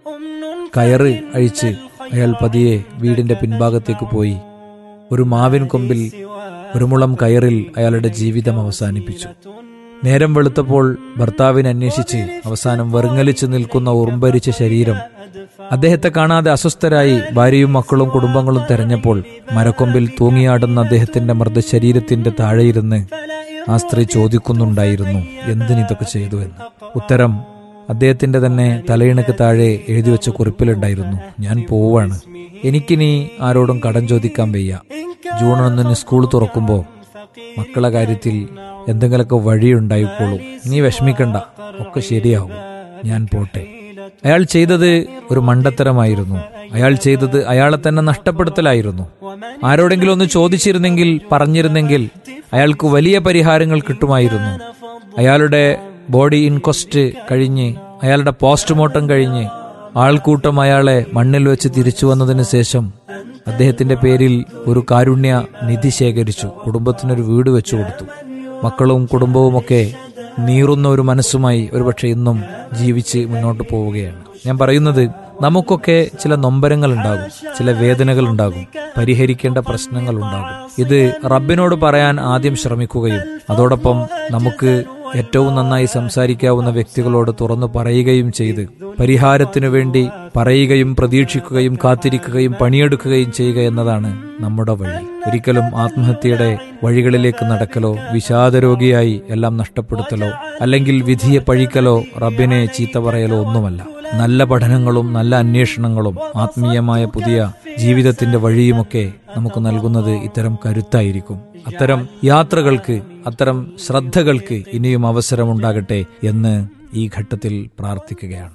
കയറ് അഴിച്ച് അയാൾ പതിയെ വീടിന്റെ പിൻഭാഗത്തേക്ക് പോയി ഒരു മാവിൻ കൊമ്പിൽ ഒരു മുളം കയറിൽ അയാളുടെ ജീവിതം അവസാനിപ്പിച്ചു നേരം വെളുത്തപ്പോൾ ഭർത്താവിനെ അന്വേഷിച്ച് അവസാനം വെറുങ്ങലിച്ചു നിൽക്കുന്ന ഉറുമ്പരിച്ച ശരീരം അദ്ദേഹത്തെ കാണാതെ അസ്വസ്ഥരായി ഭാര്യയും മക്കളും കുടുംബങ്ങളും തെരഞ്ഞപ്പോൾ മരക്കൊമ്പിൽ തൂങ്ങിയാടുന്ന അദ്ദേഹത്തിന്റെ മൃതശരീരത്തിന്റെ താഴെയിരുന്ന് ആ സ്ത്രീ ചോദിക്കുന്നുണ്ടായിരുന്നു എന്തിനിതൊക്കെ ചെയ്തു എന്ന് ഉത്തരം അദ്ദേഹത്തിന്റെ തന്നെ തലയിണക്ക് താഴെ എഴുതി വെച്ച കുറിപ്പിലുണ്ടായിരുന്നു ഞാൻ പോവാണ് എനിക്കിനി ആരോടും കടം ചോദിക്കാൻ വയ്യ ജൂൺ ഒന്നിന് സ്കൂൾ തുറക്കുമ്പോൾ മക്കളെ കാര്യത്തിൽ എന്തെങ്കിലുമൊക്കെ വഴിയുണ്ടായിക്കോളൂ നീ വിഷമിക്കണ്ട ഒക്കെ ശരിയാവും ഞാൻ പോട്ടെ അയാൾ ചെയ്തത് ഒരു മണ്ടത്തരമായിരുന്നു അയാൾ ചെയ്തത് അയാളെ തന്നെ നഷ്ടപ്പെടുത്തലായിരുന്നു ആരോടെങ്കിലും ഒന്ന് ചോദിച്ചിരുന്നെങ്കിൽ പറഞ്ഞിരുന്നെങ്കിൽ അയാൾക്ക് വലിയ പരിഹാരങ്ങൾ കിട്ടുമായിരുന്നു അയാളുടെ ബോഡി ഇൻക്വസ്റ്റ് കഴിഞ്ഞ് അയാളുടെ പോസ്റ്റ്മോർട്ടം കഴിഞ്ഞ് ആൾക്കൂട്ടം അയാളെ മണ്ണിൽ വെച്ച് തിരിച്ചു വന്നതിന് ശേഷം അദ്ദേഹത്തിന്റെ പേരിൽ ഒരു കാരുണ്യ നിധി ശേഖരിച്ചു കുടുംബത്തിനൊരു വീട് വെച്ചു കൊടുത്തു മക്കളും കുടുംബവുമൊക്കെ നീറുന്ന ഒരു മനസ്സുമായി ഒരുപക്ഷെ ഇന്നും ജീവിച്ച് മുന്നോട്ട് പോവുകയാണ് ഞാൻ പറയുന്നത് നമുക്കൊക്കെ ചില നൊമ്പരങ്ങൾ ഉണ്ടാകും ചില വേദനകൾ ഉണ്ടാകും പരിഹരിക്കേണ്ട പ്രശ്നങ്ങൾ ഉണ്ടാകും ഇത് റബ്ബിനോട് പറയാൻ ആദ്യം ശ്രമിക്കുകയും അതോടൊപ്പം നമുക്ക് ഏറ്റവും നന്നായി സംസാരിക്കാവുന്ന വ്യക്തികളോട് തുറന്നു പറയുകയും ചെയ്ത് പരിഹാരത്തിനു വേണ്ടി പറയുകയും പ്രതീക്ഷിക്കുകയും കാത്തിരിക്കുകയും പണിയെടുക്കുകയും ചെയ്യുക എന്നതാണ് നമ്മുടെ വഴി ഒരിക്കലും ആത്മഹത്യയുടെ വഴികളിലേക്ക് നടക്കലോ വിഷാദരോഗിയായി എല്ലാം നഷ്ടപ്പെടുത്തലോ അല്ലെങ്കിൽ വിധിയെ പഴിക്കലോ റബ്ബിനെ ചീത്ത പറയലോ ഒന്നുമല്ല നല്ല പഠനങ്ങളും നല്ല അന്വേഷണങ്ങളും ആത്മീയമായ പുതിയ ജീവിതത്തിന്റെ വഴിയുമൊക്കെ നമുക്ക് നൽകുന്നത് ഇത്തരം കരുത്തായിരിക്കും അത്തരം യാത്രകൾക്ക് അത്തരം ശ്രദ്ധകൾക്ക് ഇനിയും അവസരമുണ്ടാകട്ടെ എന്ന് ഈ ഘട്ടത്തിൽ പ്രാർത്ഥിക്കുകയാണ്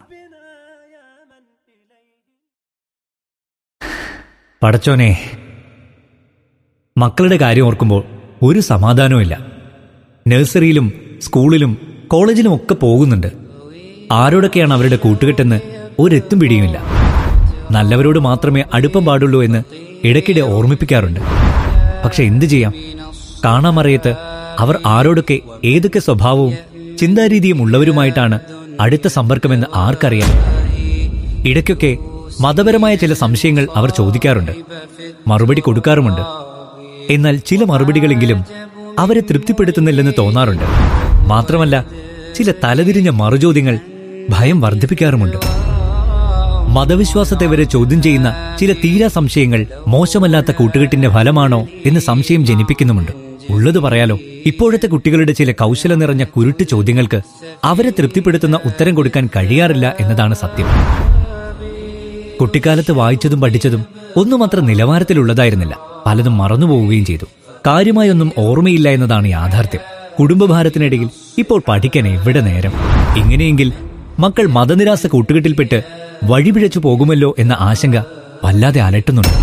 പടച്ചോനെ മക്കളുടെ കാര്യം ഓർക്കുമ്പോൾ ഒരു സമാധാനവുമില്ല നഴ്സറിയിലും സ്കൂളിലും കോളേജിലും ഒക്കെ പോകുന്നുണ്ട് ആരോടൊക്കെയാണ് അവരുടെ കൂട്ടുകെട്ടെന്ന് ഒരെത്തും പിടിയുമില്ല നല്ലവരോട് മാത്രമേ അടുപ്പം പാടുള്ളൂ എന്ന് ഇടയ്ക്കിടെ ഓർമ്മിപ്പിക്കാറുണ്ട് പക്ഷെ എന്തു ചെയ്യാം കാണാമറിയത്ത് അവർ ആരോടൊക്കെ ഏതൊക്കെ സ്വഭാവവും ചിന്താരീതിയും ഉള്ളവരുമായിട്ടാണ് അടുത്ത സമ്പർക്കമെന്ന് ആർക്കറിയാം ഇടയ്ക്കൊക്കെ മതപരമായ ചില സംശയങ്ങൾ അവർ ചോദിക്കാറുണ്ട് മറുപടി കൊടുക്കാറുമുണ്ട് എന്നാൽ ചില മറുപടികളെങ്കിലും അവരെ തൃപ്തിപ്പെടുത്തുന്നില്ലെന്ന് തോന്നാറുണ്ട് മാത്രമല്ല ചില തലതിരിഞ്ഞ മറുചോദ്യങ്ങൾ ഭയം വർദ്ധിപ്പിക്കാറുമുണ്ട് മതവിശ്വാസത്തെ വരെ ചോദ്യം ചെയ്യുന്ന ചില തീരാ സംശയങ്ങൾ മോശമല്ലാത്ത കൂട്ടുകെട്ടിന്റെ ഫലമാണോ എന്ന് സംശയം ജനിപ്പിക്കുന്നുമുണ്ട് ഉള്ളത് പറയാലോ ഇപ്പോഴത്തെ കുട്ടികളുടെ ചില കൗശലം നിറഞ്ഞ കുരുട്ട് ചോദ്യങ്ങൾക്ക് അവരെ തൃപ്തിപ്പെടുത്തുന്ന ഉത്തരം കൊടുക്കാൻ കഴിയാറില്ല എന്നതാണ് സത്യം കുട്ടിക്കാലത്ത് വായിച്ചതും പഠിച്ചതും ഒന്നും അത്ര നിലവാരത്തിലുള്ളതായിരുന്നില്ല പലതും മറന്നുപോവുകയും ചെയ്തു കാര്യമായൊന്നും ഓർമ്മയില്ല എന്നതാണ് യാഥാർത്ഥ്യം കുടുംബഭാരത്തിനിടയിൽ ഇപ്പോൾ പഠിക്കാൻ എവിടെ നേരം ഇങ്ങനെയെങ്കിൽ മക്കൾ മതനിരാസ കൂട്ടുകെട്ടിൽപ്പെട്ട് വഴിപിഴച്ചു പോകുമല്ലോ എന്ന ആശങ്ക വല്ലാതെ അലട്ടുന്നുണ്ട്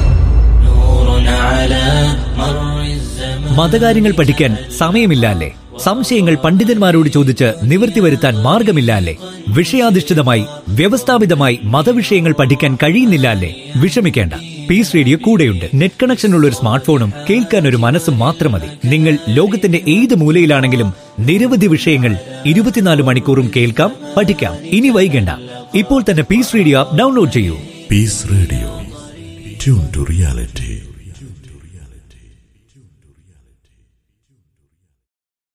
മതകാര്യങ്ങൾ പഠിക്കാൻ സമയമില്ല അല്ലേ സംശയങ്ങൾ പണ്ഡിതന്മാരോട് ചോദിച്ച് നിവൃത്തി വരുത്താൻ മാർഗമില്ല അല്ലേ വിഷയാധിഷ്ഠിതമായി വ്യവസ്ഥാപിതമായി മതവിഷയങ്ങൾ പഠിക്കാൻ കഴിയുന്നില്ല അല്ലേ വിഷമിക്കേണ്ട പീസ് റേഡിയോ കൂടെയുണ്ട് നെറ്റ് കണക്ഷൻ ഉള്ള ഒരു സ്മാർട്ട് ഫോണും കേൾക്കാൻ ഒരു മനസ്സും മാത്രം മതി നിങ്ങൾ ലോകത്തിന്റെ ഏത് മൂലയിലാണെങ്കിലും നിരവധി വിഷയങ്ങൾ ഇരുപത്തിനാല് മണിക്കൂറും കേൾക്കാം പഠിക്കാം ഇനി വൈകണ്ട ഇപ്പോൾ തന്നെ പീസ് റേഡിയോ ആപ്പ് ഡൗൺലോഡ് ചെയ്യൂ peace radio tune to reality